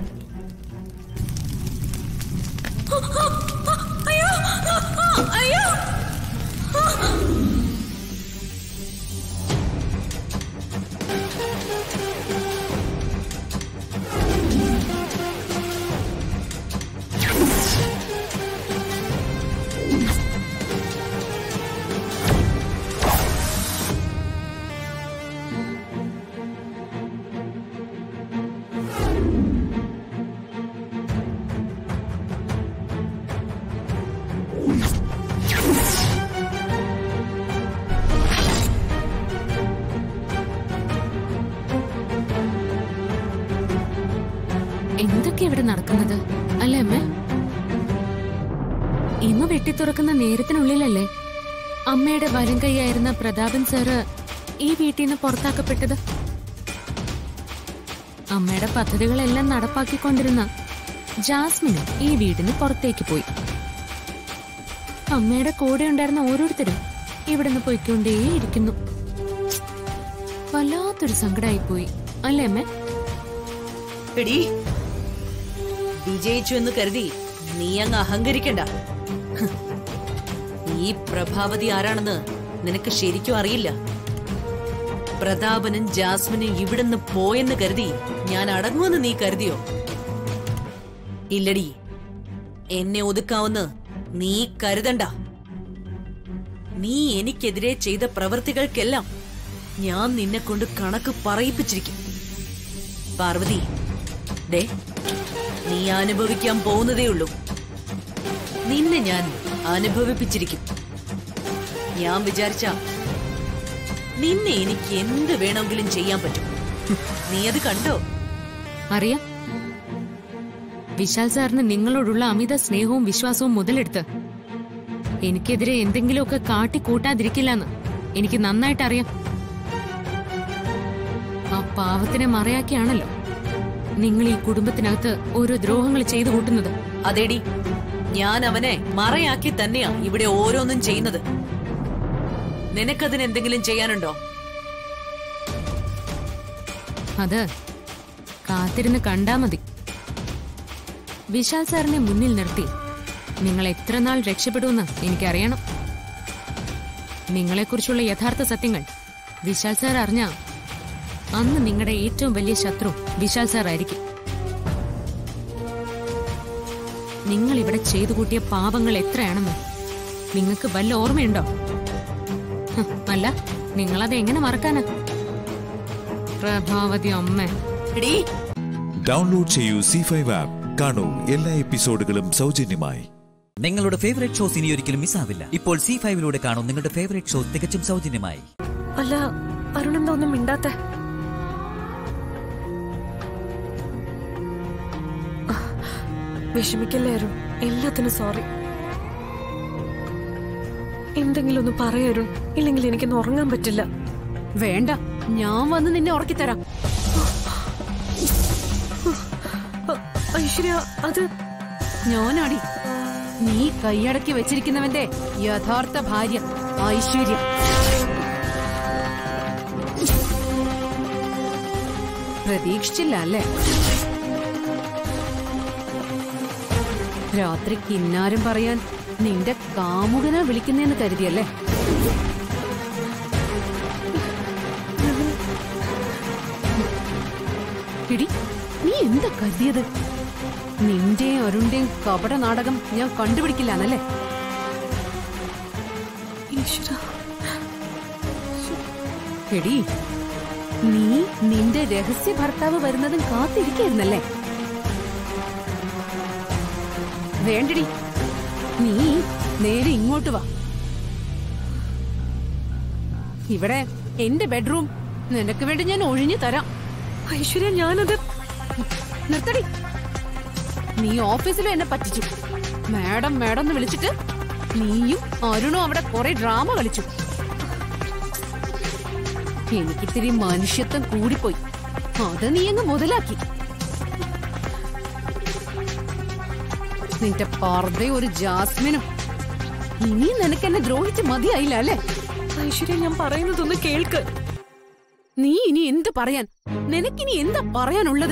P: എന്തൊക്കെ ഇവിടെ നടക്കുന്നത് അല്ലേ അമ്മ ഇമ വെട്ടിത്തുറക്കുന്ന നേരത്തിനുള്ളിലല്ലേ അമ്മയുടെ വരം കൈയായിരുന്ന പ്രതാപൻ സാറ് ഈ വീട്ടിൽ നിന്ന് പുറത്താക്കപ്പെട്ടത് അമ്മയുടെ പദ്ധതികളെല്ലാം നടപ്പാക്കിക്കൊണ്ടിരുന്ന ജാസ്മിന് ഈ വീടിന് പുറത്തേക്ക് പോയി അമ്മയുടെ കൂടെ ഉണ്ടായിരുന്ന ഓരോരുത്തരും ഇവിടുന്ന് പോയിക്കൊണ്ടേയിരിക്കുന്നു വല്ലാത്തൊരു സങ്കടമായി പോയി അല്ലേ അമ്മേ
R: എടി വിജയിച്ചു എന്ന് കരുതി നീ അങ്ങ് അഹങ്കരിക്കണ്ട ഹ്. ഈ പ്രഭാവതി ആരാണെന്ന് നിനക്ക് ശരിക്കും അറിയില്ല പ്രതാപനും ജാസ്മിനും ഇവിടുന്ന് പോയെന്ന് കരുതി ഞാൻ അടങ്ങുമെന്ന് നീ കരുതിയോ ഇല്ലടി എന്നെ ഒതുക്കാവുന്ന നീ കരുതണ്ട നീ എനിക്കെതിരെ ചെയ്ത പ്രവൃത്തികൾക്കെല്ലാം ഞാൻ നിന്നെ കൊണ്ട് കണക്ക് പറയിപ്പിച്ചിരിക്കും പാർവതി ദേ നീ അനുഭവിക്കാൻ പോകുന്നതേ ഉള്ളൂ നിന്നെ ഞാൻ അനുഭവിപ്പിച്ചിരിക്കും ഞാൻ വിചാരിച്ച നിന്നെ എനിക്ക് എന്ത് വേണമെങ്കിലും ചെയ്യാൻ പറ്റും നീ അത് കണ്ടോ
P: അറിയാം വിശാൽ സാറിന് നിങ്ങളോടുള്ള അമിത സ്നേഹവും വിശ്വാസവും മുതലെടുത്ത് എനിക്കെതിരെ എന്തെങ്കിലുമൊക്കെ കാട്ടിക്കൂട്ടാതിരിക്കില്ലെന്ന് എനിക്ക് നന്നായിട്ട് അറിയാം ആ പാവത്തിനെ മറയാക്കിയാണല്ലോ നിങ്ങൾ ഈ കുടുംബത്തിനകത്ത് ഓരോ ദ്രോഹങ്ങൾ ചെയ്തു കൂട്ടുന്നത്
R: അതേടി ഞാൻ അവനെ മറയാക്കി തന്നെയാ ഇവിടെ ഓരോന്നും ചെയ്യുന്നത് നിനക്കതിന് എന്തെങ്കിലും ചെയ്യാനുണ്ടോ
P: അത് കാത്തിരുന്ന് കണ്ടാ മതി വിശാൽ സാറിനെ മുന്നിൽ നിർത്തി നിങ്ങൾ എത്ര നാൾ രക്ഷപ്പെടുമെന്ന് എനിക്കറിയണം നിങ്ങളെക്കുറിച്ചുള്ള യഥാർത്ഥ സത്യങ്ങൾ വിശാൽ സാർ അറിഞ്ഞ അന്ന് നിങ്ങളുടെ ഏറ്റവും വലിയ ശത്രു വിശാൽ സാർ ആയിരിക്കും നിങ്ങൾ ഇവിടെ ചെയ്തു കൂട്ടിയ പാപങ്ങൾ എത്രയാണെന്ന് നിങ്ങൾക്ക് വല്ല ഓർമ്മയുണ്ടോ ഹ്, അല്ല നിങ്ങളത് എങ്ങനെ മറക്കാനാ പ്രഭാവതി അമ്മ
H: ഡൗൺലോഡ് ചെയ്യൂ സി ഫൈവ് ആപ്പ് കാണൂ എല്ലാ എപ്പിസോഡുകളും സൗജന്യമായി
A: നിങ്ങളുടെ ഫേവറേറ്റ് ഷോസ് ഇനി ഒരിക്കലും മിസ്സാവില്ല ഇപ്പോൾ സി ഫൈവിലൂടെ കാണും നിങ്ങളുടെ ഫേവറേറ്റ് ഷോ തികച്ചും സൗജന്യമായി
C: അല്ല അരുണെന്താ ഒന്നും മിണ്ടാത്തെ വിഷമിക്കല്ലേ അരുൺ എല്ലാത്തിനും സോറി എന്തെങ്കിലും ഒന്ന് പറയരുൺ ഇല്ലെങ്കിൽ എനിക്കൊന്ന് ഉറങ്ങാൻ പറ്റില്ല
R: വേണ്ട ഞാൻ വന്ന് നിന്നെ ഉറക്കിത്തരാം
C: ഐശ്വര്യ അത്
R: ഞാനാടി നീ കൈയടക്കി വെച്ചിരിക്കുന്നവന്റെ യഥാർത്ഥ ഭാര്യ ഐശ്വര്യ പ്രതീക്ഷിച്ചില്ല അല്ലേ രാത്രി കിന്നാരം പറയാൻ നിന്റെ കാമുകനാ വിളിക്കുന്നേന്ന് കരുതിയല്ലേ
C: 嗯
R: ആ
U: എടി നീ എന്താ കരുതിയത് നിന്റെയും അരുണിന്റെയും കപട നാടകം ഞാൻ കണ്ടുപിടിക്കില്ലാന്നല്ലേ എടി നീ നിന്റെ രഹസ്യ ഭർത്താവ് വരുന്നതും കാത്തിരിക്കായിരുന്നല്ലേ വേണ്ടടി നീ നേരെ ഇങ്ങോട്ട് വാ ഇവിടെ എന്റെ ബെഡ്റൂം നിനക്ക് വേണ്ടി ഞാൻ ഒഴിഞ്ഞു തരാം
C: ഐശ്വര്യ ഞാനത്
U: നിർത്തടി നീ ഓഫീസിലും എന്നെ പറ്റിച്ചു മാഡം മാഡം എന്ന് വിളിച്ചിട്ട് നീയും അരുണും അവിടെ കുറെ ഡ്രാമ കളിച്ചു എനിക്കിത്തിരി മനുഷ്യത്വം കൂടിപ്പോയി അത് നീ അങ്ങ് മുതലാക്കി നിന്റെ പർദ്ദയും ഒരു ജാസ്മിനും ഇനിയും നിനക്ക് എന്നെ ദ്രോഹിച്ച് മതിയായില്ല അല്ലേ
C: ഐശ്വര്യ ഞാൻ പറയുന്നതൊന്ന് കേൾക്ക്
U: നീ ഇനി എന്ത് പറയാൻ നിനക്കിനി എന്താ പറയാനുള്ളത്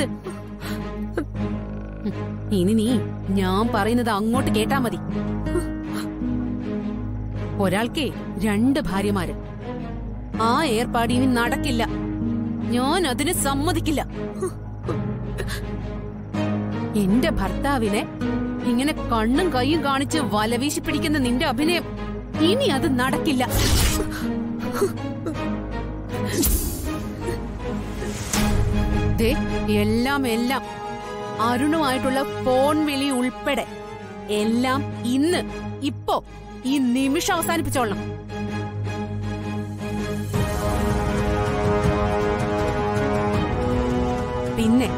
U: ഇനി നീ ഞാൻ പറയുന്നത് അങ്ങോട്ട് കേട്ടാ മതി ഒരാൾക്കേ രണ്ട് ഭാര്യമാര് ആ ഏർപ്പാട് ഇനി നടക്കില്ല ഞാൻ അതിന് സമ്മതിക്കില്ല എന്റെ ഭർത്താവിനെ ഇങ്ങനെ കണ്ണും കൈയും കാണിച്ച് വലവീശി പിടിക്കുന്ന നിന്റെ അഭിനയം ഇനി അത് നടക്കില്ല ദേ, എല്ലാം എല്ലാം അരുണുമായിട്ടുള്ള ഫോൺ വിളി ഉൾപ്പെടെ എല്ലാം ഇന്ന് ഇപ്പോ ഈ നിമിഷം അവസാനിപ്പിച്ചോളണം പിന്നെ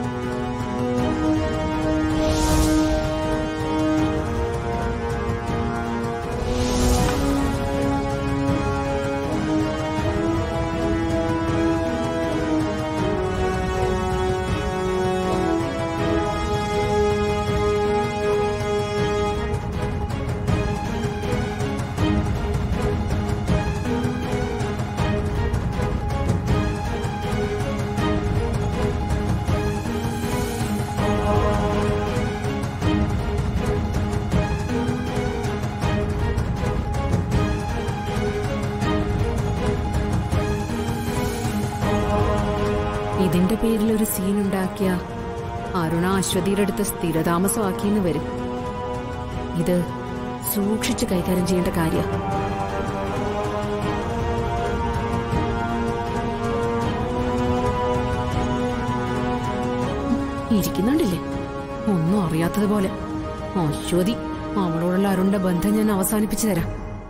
U: ഇതിന്റെ പേരിൽ ഒരു സീൻ ഉണ്ടാക്കിയ അരുണ അശ്വതിയുടെ അടുത്ത് സ്ഥിരതാമസമാക്കിയെന്ന് വരും ഇത് സൂക്ഷിച്ച് കൈകാര്യം ചെയ്യേണ്ട കാര്യ ഇരിക്കുന്നുണ്ടില്ലേ ഒന്നും അറിയാത്തതുപോലെ അശ്വതി അവളോടുള്ള അരുണിന്റെ ബന്ധം ഞാൻ അവസാനിപ്പിച്ചു തരാം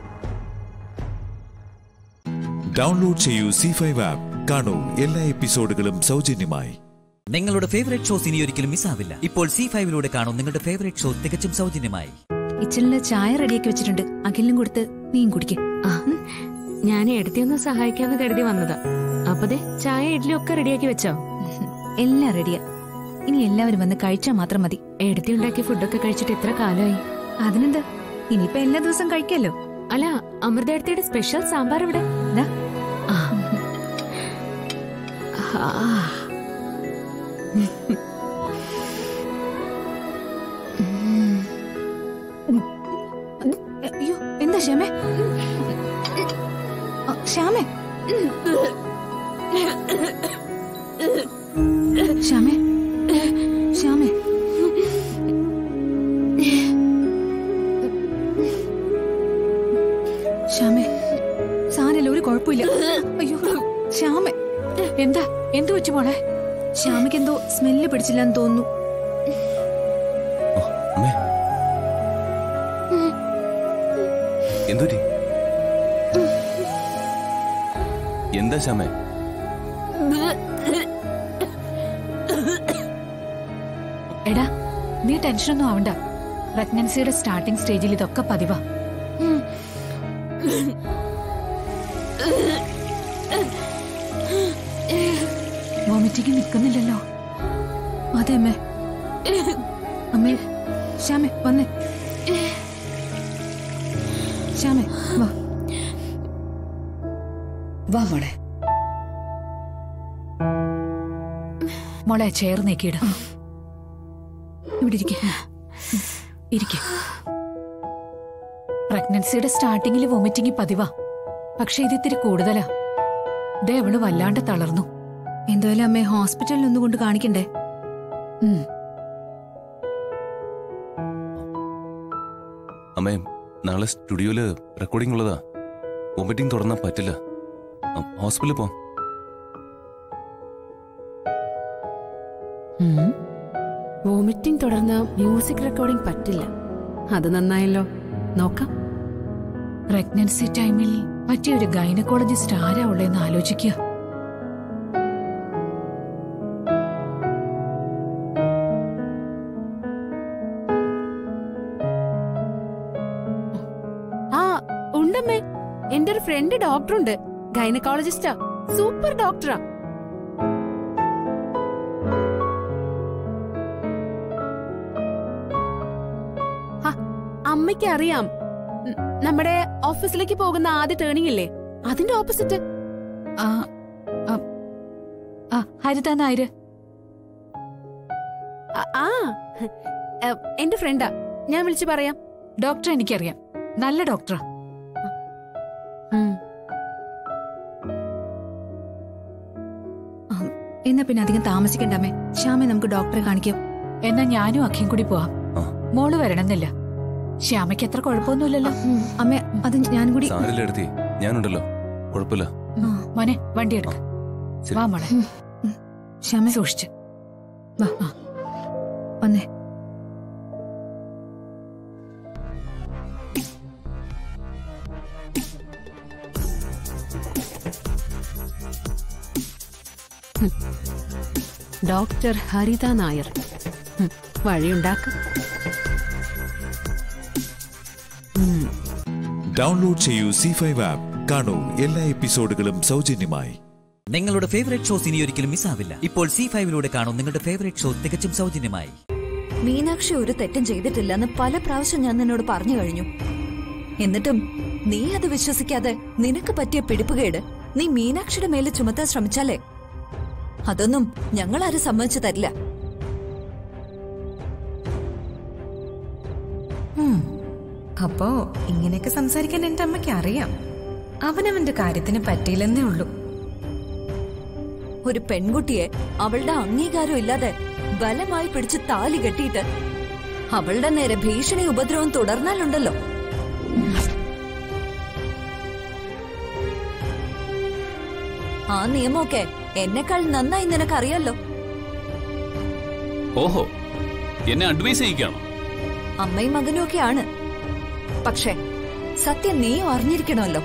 H: ഡൗൺലോഡ് ചെയ്യൂ സി ഫൈവ് ആപ്പ് കാണൂ എല്ലാ എപ്പിസോഡുകളും സൗജന്യമായി
A: നിങ്ങളുടെ ഫേവറേറ്റ് ഷോസ് ഇനി ഒരിക്കലും മിസ്സാവില്ല ഇപ്പോൾ സി ഫൈവിലൂടെ കാണും നിങ്ങളുടെ ഫേവറേറ്റ് ഷോ തികച്ചും സൗജന്യമായി
V: കിച്ചണില് ചായ റെഡിയാക്കി വെച്ചിട്ടുണ്ട് അഖിലിനും കൊടുത്ത് നീയും കുടിക്ക്
P: ഞാൻ എടുത്തിയൊന്ന് സഹായിക്കാന്ന് കരുതി വന്നതാ അപ്പൊ ദേ ചായ ഇഡ്ഡലി ഒക്കെ റെഡിയാക്കി വെച്ചോ
V: എല്ലാം റെഡിയാ ഇനി എല്ലാവരും വന്ന് കഴിച്ചാൽ മാത്രം മതി
P: എടുത്തി ഉണ്ടാക്കിയ ഫുഡൊക്കെ കഴിച്ചിട്ട് എത്ര കാലമായി
V: അതിനെന്താ ഇനിയിപ്പോ എല്ലാ ദിവസവും കഴിക്കാലോ
P: അല്ല അമൃതയുടെ സ്പെഷ്യൽ സാമ്പാർ ഇവിടെ
V: ദാ.
P: ആ.
V: അയ്യോ എന്താ ശ്യാമേ ആ, ശ്യാമേ ശ്യാമേ ശ്യാമേ ശ്യാമേ സാരല്ല ഒരു കുഴപ്പമില്ല അയ്യോ ശ്യാമേ എന്താ എന്തു വെച്ചു പോണേ ശ്യാമയ്ക്ക് എന്തോ സ്മെല്ല് പിടിച്ചില്ലെന്ന് തോന്നുന്നു
I: അമ്മേ എന്തുറ്റി എന്താ ശ്യാമേ
V: എടാ നീ ടെൻഷനൊന്നും ആവണ്ട പ്രഗ്നൻസിയുടെ സ്റ്റാർട്ടിംഗ് സ്റ്റേജിൽ ഇതൊക്കെ പതിവാ വോമിറ്റിക്ക് നിൽക്കുന്നില്ലല്ലോ അതെ അമ്മേ അമ്മേ ശ്യാമേ വന്നേ ശ്യാമേ വാ വാ മോളെ മോളെ ചെയർ നീക്കിയിട ഇവിടെ ഇരിക്ക ഇരിക്ക പ്രഗ്നൻസിയുടെ സ്റ്റാർട്ടിങ്ങിൽ വൊമിറ്റിംഗ് പതിവാ പക്ഷെ ഇത് ഇത്തിരി കൂടുതലാ ദേ അവള് വല്ലാണ്ട് തളർന്നു എന്തായാലും അമ്മയെ ഹോസ്പിറ്റലിൽ ഒന്ന് കൊണ്ട് കാണിക്കണ്ടേ ഉം.
I: അമ്മേ നാളെ സ്റ്റുഡിയോയില് റെക്കോർഡിംഗ് ഉള്ളതാ വോമിറ്റിംഗ് തുടർന്നാ പറ്റില്ല അ, ഹോസ്പിറ്റലിൽ പോവാം
U: വോമിറ്റിംഗ് തുടർന്ന് മ്യൂസിക് റെക്കോർഡിംഗ് പറ്റില്ല അത് നന്നായല്ലോ നോക്കാം
V: പ്രഗ്നൻസി ടൈമിൽ പറ്റിയ ഒരു ഗൈനക്കോളജിസ്റ്റ് ആരാ ഉള്ളതെന്ന് ആലോചിക്കുക
U: ആ ഉണ്ടമ്മേ എന്റെ ഒരു ഫ്രണ്ട് ഡോക്ടറുണ്ട് ഗൈനക്കോളജിസ്റ്റാ സൂപ്പർ ഡോക്ടറാ ആ, അമ്മയ്ക്ക് അറിയാം ഉം, നമ്മുടെ ഓഫീസിലേക്ക് പോകുന്ന ആദ്യ ടേണിംഗ് ഇല്ലേ അതിന്റെ ഓപ്പോസിറ്റ്
V: ആ ആ, ആ ഹരിത നായര്
U: ആ, ആ എ, എന്റെ ഫ്രണ്ടാ ഞാൻ വിളിച്ചു പറയാം
V: ഡോക്ടർ എനിക്കറിയാം നല്ല ഡോക്ടറാ എന്നാ പിന്നെ അധികം താമസിക്കണ്ടമ്മേ ശ്യാമെ നമുക്ക് ഡോക്ടറെ കാണിക്കാം എന്നാ ഞാനും അഖയും കൂടി പോവാം മോള് വരണമെന്നില്ല ശ്യാമയ്ക്ക് അത്ര കുഴപ്പമൊന്നുമില്ലല്ലോ അമ്മ അത് ഞാൻ കൂടി
I: സാരില്ല എടുത്തി ഞാനുണ്ടല്ലോ കുഴപ്പമില്ല
V: മോനെ വണ്ടി എടുക്ക
I: ശരി.
V: വാ മോളെ ശ്യാമ സൂക്ഷിച്ച് വാ ആ. വന്നേ
U: ഡോക്ടർ ഹരിത നായർ ഉം, വഴിയുണ്ടാക്കും
H: ഡൗൺലോഡ് ചെയ്യൂ സി ഫൈവ് ആപ്പ് കാണൂ എല്ലാ എപ്പിസോഡുകളും സൗജന്യമായി
A: നിങ്ങളുടെ ഫേവറേറ്റ് ഷോസ് ഇനി ഒരിക്കലും മിസ്സാവില്ല ഇപ്പോൾ സി ഫൈവിലൂടെ കാണും നിങ്ങളുടെ ഫേവറേറ്റ് ഷോ തികച്ചും സൗജന്യമായി
B: മീനാക്ഷി ഒരു തെറ്റും ചെയ്തിട്ടില്ലെന്ന് പല പ്രാവശ്യം ഞാൻ നിന്നോട് പറഞ്ഞു കഴിഞ്ഞു എന്നിട്ടും നീ അത് വിശ്വസിക്കാതെ നിനക്ക് പറ്റിയ പിടിപ്പുകേട് നീ മീനാക്ഷിയുടെ മേലെ ചുമത്താൻ ശ്രമിച്ചാലേ അതൊന്നും ഞങ്ങളാരും സമ്മതിച്ചു തരില്ല
D: ഉം. അപ്പോ ഇങ്ങനെയൊക്കെ സംസാരിക്കാൻ എന്റെ അമ്മയ്ക്ക് അറിയാം അവനവന്റെ കാര്യത്തിന് പറ്റിയില്ലെന്നേ ഉള്ളൂ
B: ഒരു പെൺകുട്ടിയെ അവളുടെ അംഗീകാരം ഇല്ലാതെ ബലമായി പിടിച്ച് താലി കെട്ടിയിട്ട് അവളുടെ നേരെ ഭീഷണി ഉപദ്രവം തുടർന്നാലുണ്ടല്ലോ ആ നിയമമൊക്കെ എന്നെക്കാൾ നന്നായി നിനക്കറിയാലോ
F: ഓഹോ എന്നെ അഡ്വൈസ് ചെയ്യിക്കുകയാണോ
B: അമ്മയും മകനും ഒക്കെയാണ് പക്ഷെ സത്യം നീയും അറിഞ്ഞിരിക്കണമല്ലോ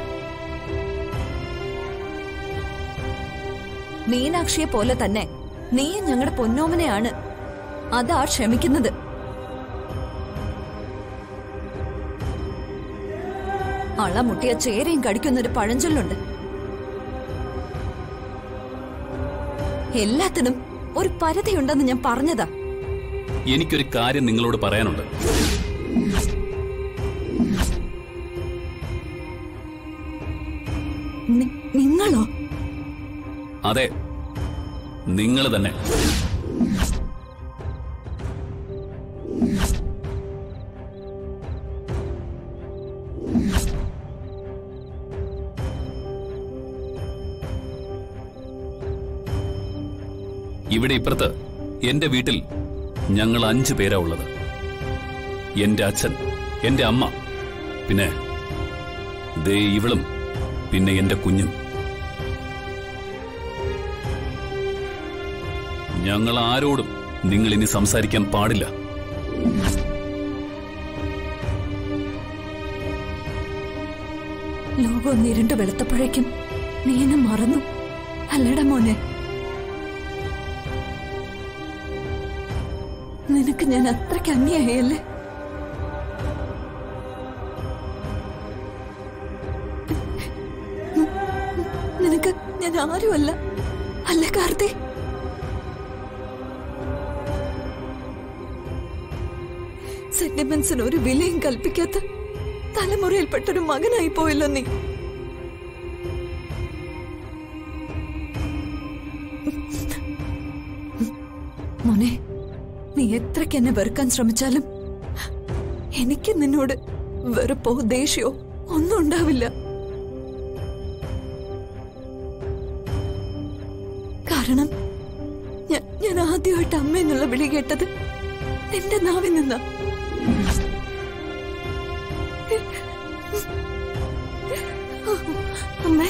B: മീനാക്ഷിയെ പോലെ തന്നെ നീയും ഞങ്ങളുടെ പൊന്നോമനെയാണ് അതാ ക്ഷമിക്കുന്നത് അള മുട്ടിയ ചേരയും കടിക്കുന്നൊരു പഴഞ്ചൊല്ലുണ്ട് എല്ലാത്തിനും ഒരു പരിധിയുണ്ടെന്ന് ഞാൻ പറഞ്ഞതാ
F: എനിക്കൊരു കാര്യം നിങ്ങളോട് പറയാനുണ്ട്
B: നി- നിങ്ങളോ
F: അതെ നിങ്ങൾ തന്നെ ഇവിടെ ഇപ്പുറത്ത് എന്റെ വീട്ടിൽ ഞങ്ങൾ അഞ്ചു പേരാ ഉള്ളത് എന്റെ അച്ഛൻ എന്റെ അമ്മ പിന്നെ ദേ ഇവളും പിന്നെ എന്റെ കുഞ്ഞും ഞങ്ങൾ ആരോടും നിങ്ങൾ ഇനി സംസാരിക്കാൻ പാടില്ല
B: ലോകം ഒന്ന് ഇരുണ്ട് വെളുത്തപ്പോഴേക്കും നീ എന്നെ മറന്നു അല്ലടാ മോനെ നിനക്ക് ഞാൻ അത്രയ്ക്ക് അന്യായല്ലേ നിനക്ക് ഞാൻ ആരുമല്ല അല്ലേ കാർത്തി സെന്റിമെന്റ്സിന് ഒരു വിലയും കൽപ്പിക്കാത്ത തലമുറയിൽപ്പെട്ടൊരു മകനായി പോയല്ലോ നീ മോനെ നീ എത്രയ്ക്ക് എന്നെ വെറുക്കാൻ ശ്രമിച്ചാലും എനിക്ക് നിന്നോട് വെറുപ്പോ ദേഷ്യമോ ഒന്നും ഉണ്ടാവില്ല കാരണം ഞാൻ- ഞാൻ ആദ്യമായിട്ട് അമ്മ എന്നുള്ള വിളി കേട്ടത് നിന്റെ നാവിൽ നിന്നാ അമ്മേ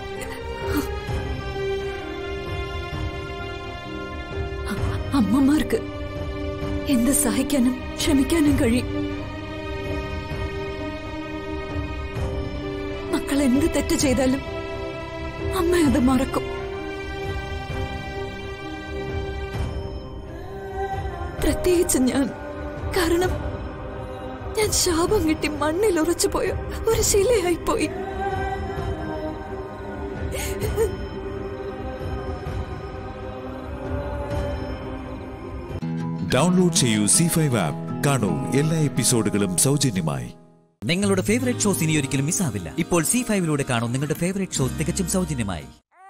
B: അ- അമ്മമാർക്ക് എന്ത് സഹിക്കാനും ക്ഷമിക്കാനും കഴിയും മക്കൾ എന്ത് തെറ്റ് ചെയ്താലും അമ്മ അത് മറക്കും പ്രത്യേകിച്ച് ഞാൻ കാരണം ഞാൻ ശാപം കിട്ടി മണ്ണിൽ ഉറച്ചു പോയ ഒരു ശിലയായി പോയി
H: ഡൗൺലോഡ് ചെയ്യൂ സി ഫൈവ് ആപ്പ് കാണൂ എല്ലാ എപ്പിസോഡുകളും സൗജന്യമായി
A: നിങ്ങളുടെ ഫേവറേറ്റ് ഷോസ് ഇനി ഒരിക്കലും മിസ്സാവില്ല ഇപ്പോൾ സി ഫൈവിലൂടെ കാണും നിങ്ങളുടെ ഫേവറേറ്റ് ഷോ തികച്ചും സൗജന്യമായി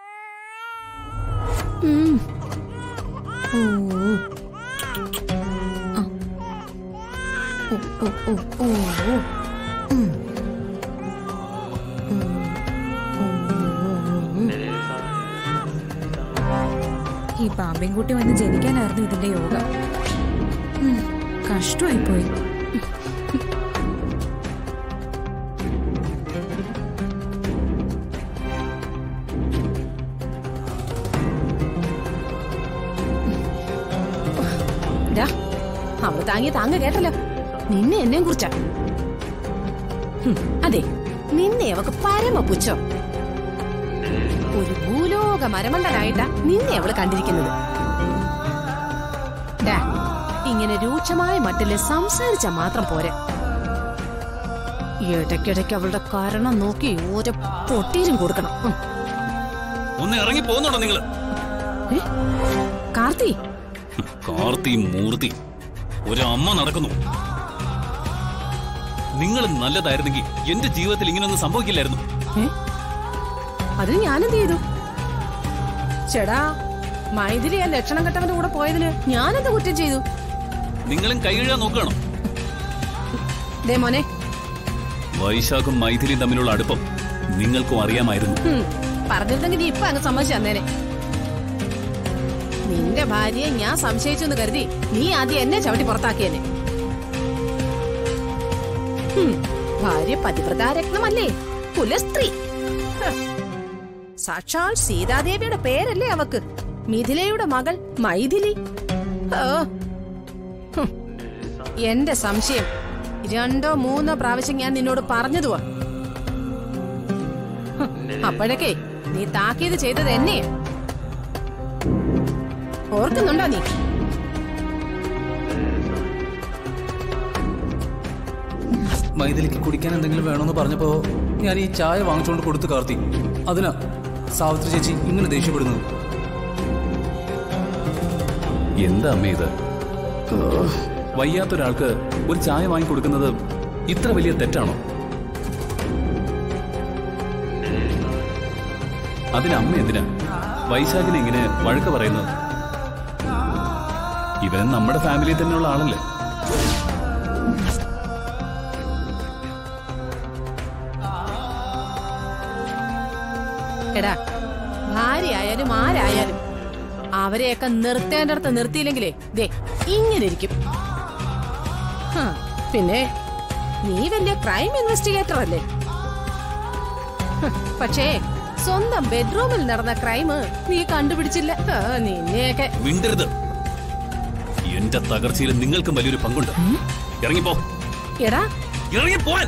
D: ഈ പാമ്പയും കൂട്ടി വന്ന് ജനിക്കാനായിരുന്നു ഇതിന്റെ യോഗം ഉം, കഷ്ടമായി പോയി
U: ദാ, അവള് താങ്ങി താങ്ങ കേട്ടല്ലോ നിന്നെ എന്നെയും കുറിച്ച അതെ നിന്നെ അവക്ക് പരമ പുച്ഛം ഒരു ഭൂലോക മരമണ്ടനായിട്ടാ നിന്നെ അവള് കണ്ടിരിക്കുന്നത് ദാ, ഇങ്ങനെ രൂക്ഷമായ മട്ടില് സംസാരിച്ച മാത്രം പോരെ ഇടയ്ക്കിടയ്ക്ക് അവളുടെ കാരണം നോക്കി ഓരോ പൊട്ടീരും കൊടുക്കണം ഉം.
F: ഒന്ന് ഇറങ്ങി പോകുന്നുണ്ടോ നിങ്ങള്
U: കാർത്തി
F: കാർത്തി മൂർത്തി ഒരു അമ്മ നടക്കുന്നു നിങ്ങൾ നല്ലതായിരുന്നെങ്കിൽ എന്റെ ജീവിതത്തിൽ ഇങ്ങനെയൊന്നും സംഭവിക്കില്ലായിരുന്നു
U: ഏ? അത് ഞാനെന്ത് ചെയ്തു ചേടാ മൈഥിലി ആ ലക്ഷണം കെട്ടവന്റെ കൂടെ പോയതിന് ഞാനെന്ത് കുറ്റം ചെയ്തു
F: നിങ്ങളും കൈകഴുകാൻ നോക്കണം
U: ദേ മോനെ
F: വൈശാഖും മൈഥിലിയും തമ്മിലുള്ള അടുപ്പം നിങ്ങൾക്കും അറിയാമായിരുന്നു
U: ഹും, പറഞ്ഞിരുന്നെങ്കിൽ നീ ഇപ്പൊ അങ്ങ് സമ്മതിച്ചു തന്നേനെ നിന്റെ ഭാര്യയെ ഞാൻ സംശയിച്ചു എന്ന് കരുതി നീ ആദ്യം എന്നെ ചവിട്ടി പുറത്താക്കിയേനെ ഹും, ഭാര്യ പതിവ്രതാരത്നമല്ലേ കുലസ്ത്രീ ഹ്. സാക്ഷാൽ സീതാദേവിയുടെ പേരല്ലേ അവക്ക് മിഥിലയുടെ മകൾ മൈഥിലി ഓ ഹും. എന്റെ സംശയം രണ്ടോ മൂന്നോ പ്രാവശ്യം ഞാൻ നിന്നോട് പറഞ്ഞതുവാ ഹും, അപ്പോഴൊക്കെ നീ താക്കീത് ചെയ്തത് എന്നെയാ ഓർക്കുന്നുണ്ടോ നീ
E: മൈഥിലിക്ക് കുടിക്കാൻ എന്തെങ്കിലും വേണമെന്ന് പറഞ്ഞപ്പോ ഞാൻ ഈ ചായ വാങ്ങിച്ചുകൊണ്ട് കൊടുത്തു കാർത്തി അതിനാ സാവിത്രി ചേച്ചി ഇങ്ങനെ ദേഷ്യപ്പെടുന്നത്
F: എന്താ അമ്മ ഇത് വയ്യാത്തൊരാൾക്ക് ഒരു ചായ വാങ്ങി കൊടുക്കുന്നത് ഇത്ര വലിയ തെറ്റാണോ അതിന് അമ്മ എന്തിനാ വൈശാഖിനെ ഇങ്ങനെ വഴക്ക് പറയുന്നത് ഇവൻ നമ്മുടെ ഫാമിലിയിൽ തന്നെയുള്ള ആളല്ലേ
U: എടാ ഭാര്യ ആയാലും ആരായാലും അവരെയൊക്കെ നിർത്തേണ്ടടുത്ത് നിർത്തിയില്ലെങ്കിലേ ദേ ഇങ്ങനെ ഇരിക്കും ഹ, പിന്നെ നീ വലിയ ക്രൈം ഇൻവെസ്റ്റിഗേറ്റർ അല്ലേ ഹ, പക്ഷേ സ്വന്തം ബെഡ്റൂമിൽ നടന്ന ക്രൈം നീ കണ്ടുപിടിച്ചില്ല ആ, നിന്നെയൊക്കെ
F: മിണ്ടരുത് എന്റെ തകർച്ചയിൽ നിങ്ങൾക്കും വലിയൊരു പങ്കുണ്ട് ഇറങ്ങിപ്പോ
U: എടാ
F: ഇറങ്ങിപ്പോൻ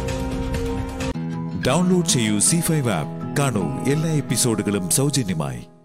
H: ഡൗൺലോഡ് ചെയ്യൂ സി ഫൈവ് ആപ്പ് കാണൂ എല്ലാ എപ്പിസോഡുകളും സൗജന്യമായി